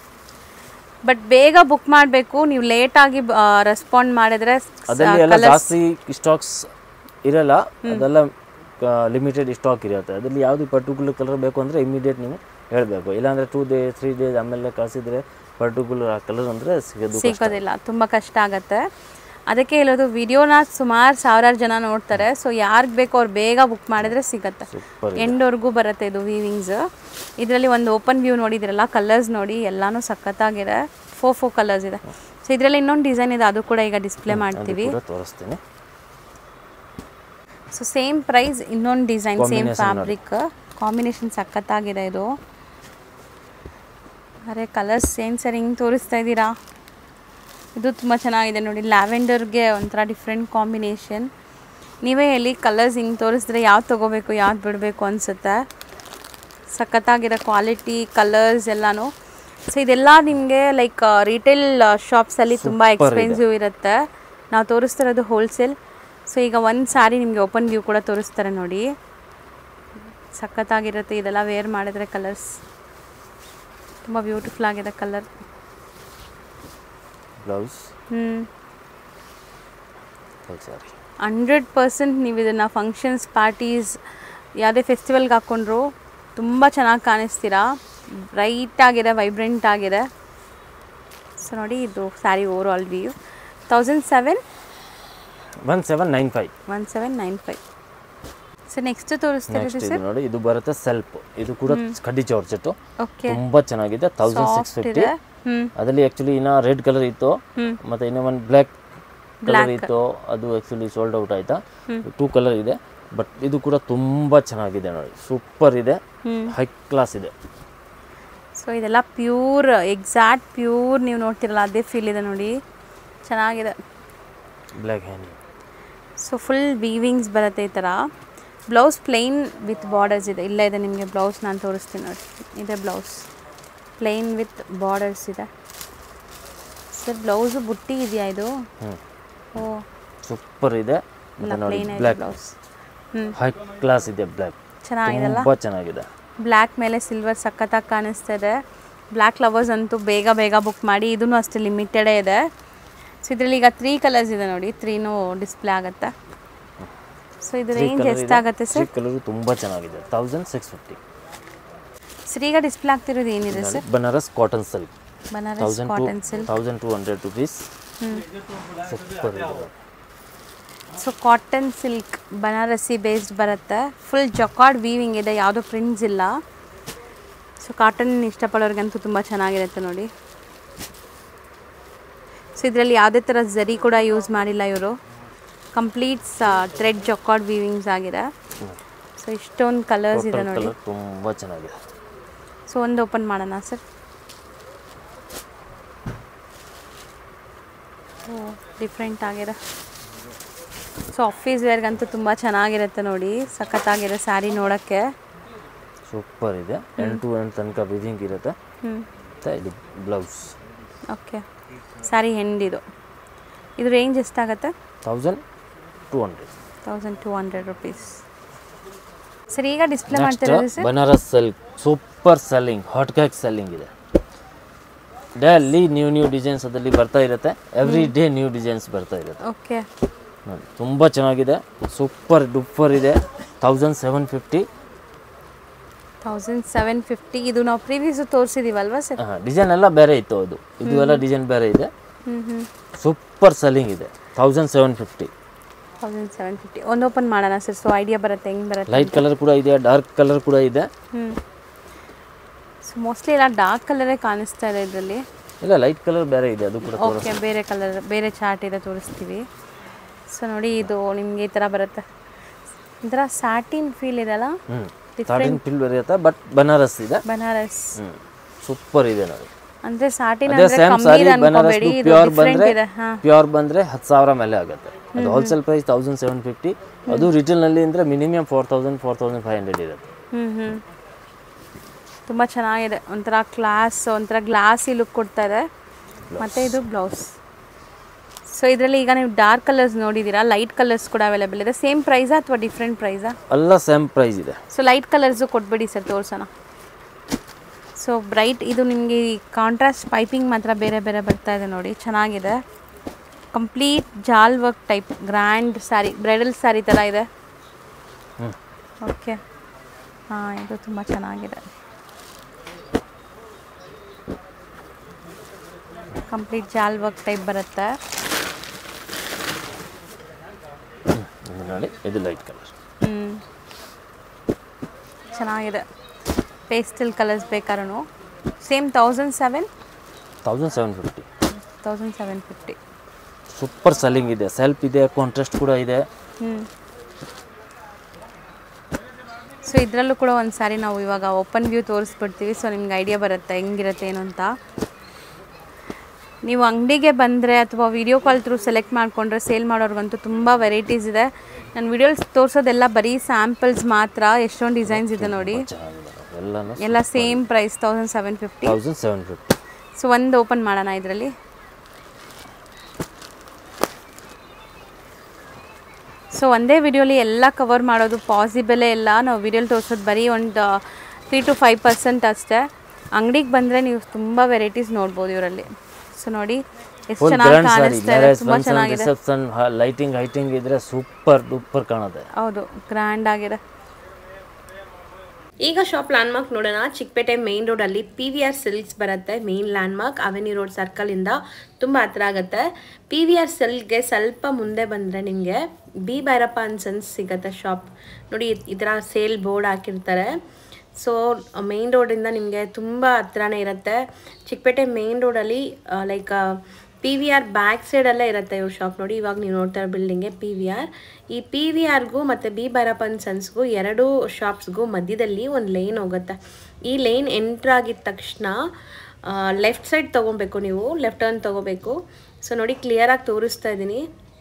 Speaker 1: ಬಟ್ ಬೇಗ ಬುಕ್ ಮಾಡಬೇಕು ನೀವು ಲೇಟಾಗಿ ರೆಸ್ಪಾಂಡ್ ಮಾಡಿದ್ರೆ
Speaker 2: ಅದರಲ್ಲಿ ಎಲ್ಲ ಜಾಸ್ತಿ ಸ್ಟಾಕ್ಸ್ ಇರಲ್ಲ ಅದೆಲ್ಲ ಲಿಮಿಟೆಡ್ ಸ್ಟಾಕ್ ಇರುತ್ತೆ ಅದರಲ್ಲಿ ಯಾವುದು ಪರ್ಟಿಕ್ಯುಲರ್ ಕಲರ್ ಬೇಕು ಅಂದರೆ ಇಮಿಡಿಯೇಟ್ ನೀವು ಹೇಳಬೇಕು ಇಲ್ಲಾಂದರೆ ಟೂ ಡೇ ತ್ರೀ ಡೇಸ್ ಆಮೇಲೆ ಕಳಿಸಿದ್ರೆ ಪರ್ಟಿಕ್ಯುಲರ್ ಆ ಕಲರ್ ಅಂದರೆ ಸಿಗೋದು
Speaker 1: ಸಿಗೋದಿಲ್ಲ ತುಂಬ ಕಷ್ಟ ಆಗುತ್ತೆ ಅದಕ್ಕೆ ಹೇಳೋದು ವಿಡಿಯೋನ ಸುಮಾರು ಸಾವಿರಾರು ಜನ ನೋಡ್ತಾರೆ ಸೊ ಯಾರಿಗೆ ಬೇಕೋ ಅವ್ರು ಬೇಗ ಬುಕ್ ಮಾಡಿದ್ರೆ ಸಿಗತ್ತೆ
Speaker 2: ಸೂಪರ್
Speaker 1: ಎಂಡ್ವರೆಗೂ ಬರುತ್ತೆ ಇದು ವೀವಿಂಗ್ಸ್ ಇದರಲ್ಲಿ ಒಂದು ಓಪನ್ ವ್ಯೂ ನೋಡಿದ್ರಲ್ಲ ಕಲರ್ಸ್ ನೋಡಿ ಎಲ್ಲಾನು ಸಖತ್ತಾಗಿದೆ ಫೋ ಫೋ ಕಲರ್ಸ್ ಇದೆ ಸೊ ಇದರಲ್ಲಿ ಇನ್ನೊಂದು ಡಿಸೈನ್ ಇದೆ ಅದು ಕೂಡ ಈಗ ಡಿಸ್ಪ್ಲೇ ಮಾಡ್ತೀವಿ
Speaker 2: ಕೂಡ ತೋರಿಸ್ತೀನಿ
Speaker 1: ಸೊ ಸೇಮ್ ಪ್ರೈಸ್ ಇನ್ನೊಂದು design same
Speaker 2: Combination
Speaker 1: fabric combination ಸಖತ್ತಾಗಿದೆ ಇದು ಅರೆ ಕಲರ್ಸ್ ಏನು ಸರ್ ಹಿಂಗೆ ತೋರಿಸ್ತಾ ಇದ್ದೀರಾ ಇದು ತುಂಬ ಚೆನ್ನಾಗಿದೆ ನೋಡಿ ಲ್ಯಾವೆಂಡರ್ಗೆ ಒಂಥರ ಡಿಫ್ರೆಂಟ್ ಕಾಂಬಿನೇಷನ್ ನೀವೇ ಹೇಳಿ ಕಲರ್ಸ್ ಹಿಂಗೆ ತೋರಿಸಿದ್ರೆ ಯಾವ್ದು ತೊಗೋಬೇಕು ಯಾವ್ದು ಬಿಡಬೇಕು ಅನಿಸುತ್ತೆ ಸಖತ್ತಾಗಿರೋ ಕ್ವಾಲಿಟಿ ಕಲರ್ಸ್ ಎಲ್ಲಾನು ಸೊ ಇದೆಲ್ಲ ನಿಮಗೆ ಲೈಕ್ ರಿಟೇಲ್ ಶಾಪ್ಸಲ್ಲಿ ತುಂಬ ಎಕ್ಸ್ಪೆನ್ಸಿವ್ ಇರುತ್ತೆ ನಾವು ತೋರಿಸ್ತಿರೋದು ಹೋಲ್ಸೇಲ್ ಸೊ ಈಗ ಒಂದು ಸಾರಿ ನಿಮಗೆ ಓಪನ್ ವ್ಯೂ ಕೂಡ ತೋರಿಸ್ತಾರೆ ನೋಡಿ ಸಖತ್ತಾಗಿರುತ್ತೆ ಇದೆಲ್ಲ ವೇರ್ ಮಾಡಿದ್ರೆ ಕಲರ್ಸ್ ತುಂಬ ಬ್ಯೂಟಿಫುಲ್ ಆಗಿದೆ ಕಲರ್
Speaker 2: ಬ್ಲೌಸ್
Speaker 1: ಹ್ಞೂ
Speaker 2: ಸಾರಿ
Speaker 1: ಹಂಡ್ರೆಡ್ ಪರ್ಸೆಂಟ್ ನೀವು ಇದನ್ನು ಫಂಕ್ಷನ್ಸ್ ಪಾರ್ಟೀಸ್ ಯಾವುದೇ ಫೆಸ್ಟಿವಲ್ಗೆ ಹಾಕ್ಕೊಂಡ್ರು ತುಂಬ ಚೆನ್ನಾಗಿ ಕಾಣಿಸ್ತೀರಾ ಬ್ರೈಟ್ ಆಗಿದೆ ವೈಬ್ರೆಂಟ್ ಆಗಿದೆ ಸೊ ನೋಡಿ ಇದು sari over all view thousand seven
Speaker 2: one seven nine five
Speaker 1: one seven nine five so next ತೋರಿಸ್ತಿರೋದು
Speaker 2: ನೆಕ್ಸ್ಟ್ ಇದು
Speaker 1: ಸರ್
Speaker 2: ನೋಡಿ ಇದು ಬರುತ್ತೆ ಸೆಲ್ಫ್ ಇದು ಕೂಡ ಕಡ್ಡಿ ಜಾರ್ಜೆಟ್
Speaker 1: ಓಕೆ
Speaker 2: ತುಂಬಾ ಚೆನ್ನಾಗಿದೆ ತೌಸಂಡ್ ಸಿಕ್ಸ್
Speaker 1: ಸಾಫ್ಟ್
Speaker 2: ಫಿಫ್ಟಿ
Speaker 1: ಇದೆ ಹ್ಞೂ
Speaker 2: ಅದರಲ್ಲಿ ಆ್ಯಕ್ಚುಲಿ ಇನ್ನ ರೆಡ್ ಕಲರ್ ಇತ್ತು
Speaker 1: ಹ್ಮ್.
Speaker 2: ಮತ್ತೆ ಇನ್ನೂ ಒಂದು ಬ್ಲ್ಯಾಕ್ ಕಲರ್ ಇತ್ತು ಅದು ಆ್ಯಕ್ಚುಲಿ ಸೋಲ್ಡ್ ಔಟ್ ಆಯ್ತಾ ಟೂ ಕಲರ್ ಇದೆ ಬಟ್ ಇದು ಕೂಡ ತುಂಬಾ ಚೆನ್ನಾಗಿದೆ ನೋಡಿ ಸೂಪರ್ ಇದೆ
Speaker 1: ಹ್ಞೂ
Speaker 2: ಹೈ ಕ್ಲಾಸ್ ಇದೆ
Speaker 1: ಸೊ ಇದೆಲ್ಲ ಪ್ಯೂರ್ ಎಕ್ಸಾಕ್ಟ್ ಪ್ಯೂರ್ ನೀವು ನೋಡ್ತಿರಲ್ಲ ಅದೇ ಫೀಲ್ ಇದೆ ನೋಡಿ ಚೆನ್ನಾಗಿದೆ
Speaker 2: black hand
Speaker 1: so full weavings ಬರುತ್ತೆ ಈ ಥರ ಬ್ಲೌಸ್ ಪ್ಲೈನ್ ವಿತ್ ಬಾರ್ಡರ್ಸ್ ಇದೆ ಇಲ್ಲ ಇದೆ ನಿಮಗೆ ಬ್ಲೌಸ್ ನಾನು ತೋರಿಸ್ತೀನಿ ನೋಡಿ ಇದೆ ಬ್ಲೌಸ್ ಪ್ಲೈನ್ ವಿತ್ ಬಾರ್ಡರ್ಸ್ ಇದೆ ಸರ್ ಬ್ಲೌಸು ಬುಟ್ಟಿ ಇದೆಯಾ ಇದು
Speaker 2: ಹ್ಞೂ
Speaker 1: ಓ
Speaker 2: ಸೂಪರ್ ಇದೆ
Speaker 1: ಇಲ್ಲ
Speaker 2: ಮತ್ತೆ ನೋಡಿ
Speaker 1: ಪ್ಲೈನ್ ಇದೆ
Speaker 2: ಬ್ಲ್ಯಾಕ್
Speaker 1: ಬ್ಲೌಸ್ ಹ್ಞೂ
Speaker 2: ಹೈ ಕ್ಲಾಸ್ ಇದೆ ಬ್ಲ್ಯಾಕ್
Speaker 1: ಚೆನ್ನಾಗಿದೆಲ್ಲ
Speaker 2: ತುಂಬಾ ಚೆನ್ನಾಗಿದೆ
Speaker 1: ಬ್ಲ್ಯಾಕ್ ಮೇಲೆ ಸಿಲ್ವರ್ ಸಖತ್ತಾಗಿ ಕಾಣಿಸ್ತಾ ಇದೆ ಬ್ಲ್ಯಾಕ್ ಲವರ್ಸ್ ಅಂತೂ ಬೇಗ ಬೇಗ ಬುಕ್ ಮಾಡಿ ಇದೂ ಅಷ್ಟೇ ಲಿಮಿಟೆಡೇ ಇದೆ ಸೊ ಇದರಲ್ಲಿ ಈಗ ತ್ರೀ ಕಲರ್ಸ್ ಇದೆ ನೋಡಿ ತ್ರೀನೂ ಡಿಸ್ಪ್ಲೇ ಆಗುತ್ತೆ ಸೊ ಇದು ರೇಂಜ್ ಎಷ್ಟಾಗುತ್ತೆ ಸರ್
Speaker 2: ಕಲರ್ ತುಂಬಾ ಚೆನ್ನಾಗಿದೆ ತೌಸಂಡ್ ಸಿಕ್ಸ್ ಫಿಫ್ಟಿ
Speaker 1: ಸರ್ ಈಗ ಡಿಸ್ಪ್ಲೇ ಆಗ್ತಿರೋದು ಏನಿದೆ sir
Speaker 2: Banaras cotton silk
Speaker 1: Banaras
Speaker 2: thousand two
Speaker 1: cotton silk
Speaker 2: thousand two hundred rupees super ಇದೆ
Speaker 1: so cotton silk Banarasi based ಬರುತ್ತೆ ಫುಲ್ ಜಕಾರ್ಡ್ ವೀವಿಂಗ್ ಇದೆ ಯಾವುದೋ ಪ್ರಿಂಟ್ಸ್ ಇಲ್ಲ ಸೊ ಕಾಟನ್ ಇಷ್ಟಪಡೋರಿಗಂತೂ ತುಂಬ ಚೆನ್ನಾಗಿರುತ್ತೆ ನೋಡಿ ಸೊ ಇದರಲ್ಲಿ ಯಾವುದೇ ಥರ ಝರಿ ಕೂಡ ಯೂಸ್ ಮಾಡಿಲ್ಲ ಇವರು ಕಂಪ್ಲೀಟ್ಸ್ ಥ್ರೆಡ್ ಜಕಾರ್ಡ್ ವೀವಿಂಗ್ಸ್ ಆಗಿದೆ ಸೊ ಇಷ್ಟೊಂದು ಕಲರ್ಸ್ ಇದೆ ನೋಡಿ
Speaker 2: ಕಲರ್ ತುಂಬಾ ಚೆನ್ನಾಗಿದೆ
Speaker 1: ಸೊ ಒಂದು ಓಪನ್ ಮಾಡೋಣ ಸರ್ ಡಿಫ್ರೆಂಟ್ ಆಗಿರೋ ಸೊ ಆಫೀಸ್ ವೇರ್ಗಂತೂ ತುಂಬ ಚೆನ್ನಾಗಿರುತ್ತೆ ನೋಡಿ ಸಖತ್ತಾಗಿರೋ ಸ್ಯಾರಿ ನೋಡೋಕ್ಕೆ
Speaker 2: ಸೂಪರ್ ಇದೆ ಎಂಡ್ ಟು ಎಂಡ್ ತನಕ ವಿವಿಂಗ್ ಇರುತ್ತೆ
Speaker 1: ಹ್ಞೂ
Speaker 2: ಮತ್ತು ಇದು ಬ್ಲೌಸ್
Speaker 1: ಓಕೆ ಸ್ಯಾರಿ ಹೆಂಡಿದು ಇದು ರೇಂಜ್ ಎಷ್ಟಾಗುತ್ತೆ
Speaker 2: thousand two hundred
Speaker 1: thousand two hundred rupees sir ಈಗ ಡಿಸ್ಪ್ಲೇ
Speaker 2: ನೆಕ್ಸ್ಟ್
Speaker 1: ಮಾಡ್ತಿರೋದು sir
Speaker 2: Banaras silk super selling hot cake selling ಇದೆ ಡೈಲಿ ನ್ಯೂ ನ್ಯೂ ಡಿಸೈನ್ಸ್ ಅದರಲ್ಲಿ ಬರ್ತಾ ಇರುತ್ತೆ ಎವ್ರಿ ಡೇ ನ್ಯೂ ಡಿಸೈನ್ಸ್ ಬರ್ತಾ ಇರುತ್ತೆ
Speaker 1: ಓಕೆ
Speaker 2: ನೋಡಿ ತುಂಬ ಚೆನ್ನಾಗಿದೆ ಸೂಪರ್ ಡುಪ್ಪರ್ ಇದೆ thousand seven fifty
Speaker 1: thousand seven fifty ಇದು ನಾವು ಪ್ರೀವಿಯಸ್ ತೋರಿಸಿದೀವಲ್ವಾ ಸರ್
Speaker 2: ಡಿಸೈನ್ ಎಲ್ಲ ಬೇರೆ ಇತ್ತು ಅದು ಇದು ಎಲ್ಲ ಡಿಸೈನ್ ಬೇರೆ ಇದೆ
Speaker 1: ಹ್ಞೂ ಹ್ಞೂ
Speaker 2: ಸೂಪರ್ ಸೆಲ್ಲಿಂಗ್ ಇದೆ thousand seven fifty
Speaker 1: thousand seven fifty ಒಂದು ಓಪನ್ ಮಾಡೋಣ ಸರ್ ಸೊ ಐಡಿಯಾ ಬರುತ್ತೆ ಹೆಂಗೆ ಬರುತ್ತೆ
Speaker 2: ಲೈಟ್ ಕಲರ್ ಕೂಡ ಇದೆ ಡಾರ್ಕ್ ಕಲರ್ ಕೂಡ ಇದೆ
Speaker 1: ಹ್ಞೂ ಸೊ ಮೋಸ್ಟ್ಲಿ ಎಲ್ಲ ಡಾರ್ಕ್ ಕಲರೇ ಕಾಣಿಸ್ತಾ ಇದೆ ಇದರಲ್ಲಿ
Speaker 2: ಇಲ್ಲ ಲೈಟ್ ಕಲರ್ ಬೇರೆ ಇದೆ ಅದು ಕೂಡ
Speaker 1: ಓಕೆ ಬೇರೆ ಕಲರ್ ಬೇರೆ ಚಾರ್ಟ್ ಇದೆ ತೋರಿಸ್ತೀವಿ ಸೊ ನೋಡಿ ಇದು ನಿಮಗೆ ಈ ಥರ ಬರುತ್ತೆ ಒಂಥರ ಸ್ಯಾಟಿನ್ ಫೀಲ್ ಇದೆಲ್ಲ
Speaker 2: ಹ್ಞೂ ಸ್ಟಾರ್ಟಿಂಗ್ ಫಿಲ್ ಬರುತ್ತೆ ಬಟ್ ಬನಾರಸ್ ಇದೆ
Speaker 1: ಬನಾರಸ್
Speaker 2: ಹ್ಞೂ ಸೂಪರ್ ಇದೆ ನೋಡಿ
Speaker 1: ಅಂದ್ರೆ ಸಾಟಿನ್
Speaker 2: ಅದೇ
Speaker 1: ಅಂದ್ರೆ
Speaker 2: ಸೇಮ್
Speaker 1: ಕಮ್ಮಿ
Speaker 2: ಸಾರಿ
Speaker 1: ಇದೆ
Speaker 2: ಬನಾರಸ್
Speaker 1: ಅನ್ಕೋಬೇಡಿ ಇದು
Speaker 2: ಪ್ಯೂರ್
Speaker 1: ಡಿಫ್ರೆಂಟ್
Speaker 2: ಬಂದ್ರೆ
Speaker 1: ಇದೆ ಹಾ
Speaker 2: ಪ್ಯೂರ್ ಬಂದ್ರೆ ಹತ್ತು ಸಾವಿರ ಮೇಲೆ ಆಗುತ್ತೆ ಅದು wholesale price thousand seven fifty ಅದು ರಿಟೇಲ್ ನಲ್ಲಿ ಅಂದ್ರೆ minimum four thousand four thousand five hundred ಇರುತ್ತೆ
Speaker 1: ಹ್ಮ್ ಹ್ಮ್ ತುಂಬಾ ಚೆನ್ನಾಗಿದೆ ಒಂಥರ ಕ್ಲಾಸ್ ಒಂಥರ ಗ್ಲಾಸಿ ಲುಕ್ ಕೊಡ್ತಾ ಇದೆ ಮತ್ತೆ ಇದು ಬ್ಲೌಸ್ ಸೊ ಇದರಲ್ಲಿ ಈಗ ನೀವು ಡಾರ್ಕ್ ಕಲರ್ಸ್ ನೋಡಿದ್ದೀರಾ ಲೈಟ್ ಕಲರ್ಸ್ ಕೂಡ ಅವೈಲೇಬಲ್ ಇದೆ ಸೇಮ್ ಪ್ರೈಸಾ ಅಥವಾ ಡಿಫ್ರೆಂಟ್ ಪ್ರೈಸಾ
Speaker 2: ಎಲ್ಲ ಸೇಮ್ ಪ್ರೈಸ್ ಇದೆ
Speaker 1: ಸೊ ಲೈಟ್ ಕಲರ್ಸು ಕೊಟ್ಬಿಡಿ ಸರ್ ತೋರ್ಸೋಣ ಸೊ ಬ್ರೈಟ್ ಇದು ನಿಮಗೆ ಕಾಂಟ್ರಾಸ್ಟ್ ಪೈಪಿಂಗ್ ಮಾತ್ರ ಬೇರೆ ಬೇರೆ ಬರ್ತಾ ಇದೆ ನೋಡಿ ಚೆನ್ನಾಗಿದೆ ಕಂಪ್ಲೀಟ್ ಜಾಲ್ work type grand sari bridal sari ಥರ ಇದೆ
Speaker 2: ಹ್ಮ್.
Speaker 1: ಓಕೆ ಹಾಂ ಇದು ತುಂಬ ಚೆನ್ನಾಗಿದೆ ಕಂಪ್ಲೀಟ್ ಜಾಲ್ ವರ್ಕ್ ಟೈಪ್ ಬರುತ್ತೆ
Speaker 2: ಇದು ನೋಡಿ ಇದು ಲೈಟ್ ಕಲರ್
Speaker 1: ಹ್ಞೂ ಚೆನ್ನಾಗಿದೆ ಪೇಸ್ಟಲ್ ಕಲರ್ಸ್ ಬೇಕಾದ್ರೂ same thousand seven
Speaker 2: thousand seven fifty
Speaker 1: thousand seven fifty
Speaker 2: super selling ಇದೆ ಸೆಲ್ಫ್ ಇದೆ ಕಾಂಟ್ರಾಸ್ಟ್ ಕೂಡ ಇದೆ
Speaker 1: ಹ್ಞೂ ಸೊ ಇದರಲ್ಲೂ ಕೂಡ ಒಂದು ಸಾರಿ ನಾವು ಇವಾಗ ಓಪನ್ ವ್ಯೂ ತೋರಿಸ್ಬಿಡ್ತೀವಿ ಸೊ ನಿಮ್ಗೆ ಐಡಿಯಾ ಬರುತ್ತೆ ಹೆಂಗಿರುತ್ತೆ ಏನು ಅಂತ ನೀವು ಅಂಗಡಿಗೆ ಬಂದರೆ ಅಥವಾ ವಿಡಿಯೋ ಕಾಲ್ ಥ್ರೂ ಸೆಲೆಕ್ಟ್ ಮಾಡಿಕೊಂಡ್ರೆ ಸೇಲ್ ಮಾಡೋರ್ಗಂತೂ ತುಂಬ ವೆರೈಟೀಸ್ ಇದೆ ನಾನು ವಿಡಿಯೋಸ್ ತೋರಿಸೋದೆಲ್ಲ ಬರೀ ಸ್ಯಾಂಪಲ್ಸ್ ಮಾತ್ರ ಎಷ್ಟೊಂದು ಡಿಸೈನ್ಸ್ ಇದೆ ನೋಡಿ
Speaker 2: ಚೆನ್ನಾಗಿದೆ ಎಲ್ಲನೂ
Speaker 1: ಎಲ್ಲ same price thousand seven fifty
Speaker 2: thousand seven fifty
Speaker 1: so ಒಂದು ಓಪನ್ ಮಾಡೋಣ ಇದರಲ್ಲಿ ಸೊ ಒಂದೇ ವಿಡಿಯೋಲಿ ಎಲ್ಲ ಕವರ್ ಮಾಡೋದು ಪಾಸಿಬಲೇ ಇಲ್ಲ ನಾವು ವಿಡಿಯೋಲಿ ತೋರಿಸೋದು ಬರೀ ಒಂದು ತ್ರೀ ಟು ಫೈವ್ ಪರ್ಸೆಂಟ್ ಅಷ್ಟೇ ಅಂಗಡಿಗೆ ಬಂದರೆ ನೀವು ತುಂಬ ವೆರೈಟೀಸ್ ನೋಡ್ಬೋದು ಇವರಲ್ಲಿ ಸೊ ನೋಡಿ ಎಷ್ಟು
Speaker 2: ಫುಲ್
Speaker 1: ಚೆನ್ನಾಗಿ
Speaker 2: ಗ್ರ್ಯಾಂಡ್ ಸಾರಿ
Speaker 1: ಕಾಣಿಸ್ತಾ ಇದೆ
Speaker 2: ಮ್ಯಾರೇಜ್
Speaker 1: ತುಂಬ
Speaker 2: ಫಂಕ್ಷನ್
Speaker 1: ಚೆನ್ನಾಗಿದೆ
Speaker 2: ರಿಸೆಪ್ಷನ್ ಲೈಟಿಂಗ್ ಹೈಟಿಂಗ್ ಇದ್ರೆ ಸೂಪರ್ ಡೂಪರ್ ಕಾಣುತ್ತೆ
Speaker 1: ಹೌದು ಗ್ರ್ಯಾಂಡ್ ಆಗಿದೆ
Speaker 3: ಈಗ ಶಾಪ್ ಲ್ಯಾಂಡ್ಮಾರ್ಕ್ ನೋಡೋಣ ಚಿಕ್ಕಪೇಟೆ ಮೇನ್ ರೋಡಲ್ಲಿ ಪಿ ವಿ ಆರ್ ಸಿಲ್ಕ್ಸ್ ಬರುತ್ತೆ ಮೇನ್ ಲ್ಯಾಂಡ್ಮಾರ್ಕ್ ಅವೆನ್ಯೂ ರೋಡ್ ಸರ್ಕಲಿಂದ ತುಂಬ ಹತ್ರ ಆಗುತ್ತೆ ಪಿ ವಿ ಆರ್ ಸಿಲ್ಕ್ಗೆ ಸ್ವಲ್ಪ ಮುಂದೆ ಬಂದರೆ ನಿಮಗೆ ಬಿ ಭೈರಪ್ಪ ಅನ್ ಸನ್ಸ್ ಸಿಗುತ್ತೆ ಶಾಪ್ ನೋಡಿ ಈ ಥರ ಸೇಲ್ ಬೋರ್ಡ್ ಹಾಕಿರ್ತಾರೆ ಸೊ ಮೇನ್ ರೋಡಿಂದ ನಿಮಗೆ ತುಂಬ ಹತ್ರನೇ ಇರುತ್ತೆ ಚಿಕ್ಕಪೇಟೆ ಮೇನ್ ರೋಡಲ್ಲಿ like P V R back ಸೈಡಲ್ಲೇ ಇರುತ್ತೆ ಇವ್ರ ಶಾಪ್ ನೋಡಿ ಇವಾಗ ನೀವು ನೋಡ್ತಾ ಇರೋ ಬಿಲ್ಡಿಂಗೆ ಪಿ ವಿ ಆರ್ ಈ ಪಿ ವಿ ಆರ್ಗೂ ಮತ್ತು ಬಿ ಭೈರಪ್ಪನ್ ಸನ್ಸ್ಗೂ ಎರಡೂ ಶಾಪ್ಸ್ಗೂ ಮಧ್ಯದಲ್ಲಿ ಒಂದು ಲೈನ್ ಹೋಗುತ್ತೆ ಈ ಲೈನ್ ಎಂಟ್ರ್ ಆಗಿದ ತಕ್ಷಣ ಲೆಫ್ಟ್ ಸೈಡ್ ತೊಗೊಬೇಕು ನೀವು ಲೆಫ್ಟ್ ಟರ್ನ್ ತೊಗೋಬೇಕು ಸೊ ನೋಡಿ ಕ್ಲಿಯರಾಗಿ ತೋರಿಸ್ತಾ ಇದ್ದೀನಿ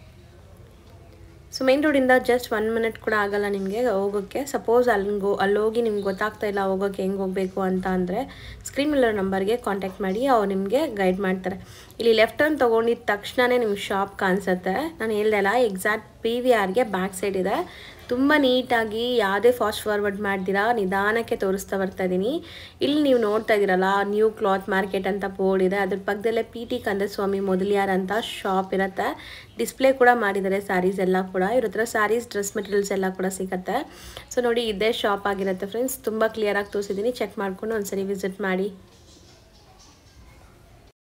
Speaker 3: ಸೊ ಮೇನ್ ರೋಡಿಂದ ಜಸ್ಟ್ ಒನ್ ಮಿನಿಟ್ ಕೂಡ ಆಗಲ್ಲ ನಿಮಗೆ ಹೋಗೋಕ್ಕೆ ಸಪೋಸ್ ಅಲ್ಲಿಗೋ ಅಲ್ಲಿ ಹೋಗಿ ನಿಮ್ಗೆ ಗೊತ್ತಾಗ್ತಾ ಇಲ್ಲ ಹೋಗೋಕ್ಕೆ ಹೆಂಗೆ ಹೋಗಬೇಕು ಅಂತ ಅಂದರೆ ಸ್ಕ್ರೀನ್ ಇಲ್ಲೋ ನಂಬರ್ಗೆ ಕಾಂಟ್ಯಾಕ್ಟ್ ಮಾಡಿ ಅವ್ರು ನಿಮಗೆ ಗೈಡ್ ಮಾಡ್ತಾರೆ ಇಲ್ಲಿ ಲೆಫ್ಟ್ ಟರ್ನ್ ತೊಗೊಂಡಿದ ತಕ್ಷಣವೇ ನಿಮ್ಗೆ ಶಾಪ್ ಕಾಣಿಸುತ್ತೆ ನಾನು ಹೇಳ್ದೆ ಅಲ್ಲ ಎಕ್ಸಾಕ್ಟ್ ಪಿ ವಿ ಆರ್ಗೆ ಬ್ಯಾಕ್ ಸೈಡ್ ಇದೆ ತುಂಬ ನೀಟಾಗಿ ಯಾವುದೇ ಫಾಸ್ಟ್ ಫಾರ್ವರ್ಡ್ ಮಾಡ್ದಿರಾ ನಿಧಾನಕ್ಕೆ ತೋರಿಸ್ತಾ ಬರ್ತಾ ಇದ್ದೀನಿ ಇಲ್ಲಿ ನೀವು ನೋಡ್ತಾ ಇದ್ದೀರಲ್ಲ ನ್ಯೂ ಕ್ಲಾತ್ ಮಾರ್ಕೆಟ್ ಅಂತ ಬೋರ್ಡ್ ಇದೆ ಅದ್ರ ಪಕ್ಕದಲ್ಲೇ ಪಿ ಟಿ ಕಂದಸ್ವಾಮಿ ಮೊದಲಿಯಾರ್ ಅಂತ ಶಾಪ್ ಇರುತ್ತೆ ಡಿಸ್ಪ್ಲೇ ಕೂಡ ಮಾಡಿದ್ದಾರೆ ಸ್ಯಾರೀಸ್ ಎಲ್ಲ ಕೂಡ ಇವ್ರ ಹತ್ರ ಸ್ಯಾರೀಸ್ ಡ್ರೆಸ್ ಮೆಟೀರಿಯಲ್ಸ್ ಎಲ್ಲ ಕೂಡ ಸಿಗುತ್ತೆ ಸೊ ನೋಡಿ ಇದೇ ಶಾಪ್ ಆಗಿರುತ್ತೆ ಫ್ರೆಂಡ್ಸ್ ತುಂಬ ಕ್ಲಿಯರಾಗಿ ತೋರಿಸಿದ್ದೀನಿ ಚೆಕ್ ಮಾಡ್ಕೊಂಡು ಒಂದ್ಸರಿ ವಿಸಿಟ್ ಮಾಡಿ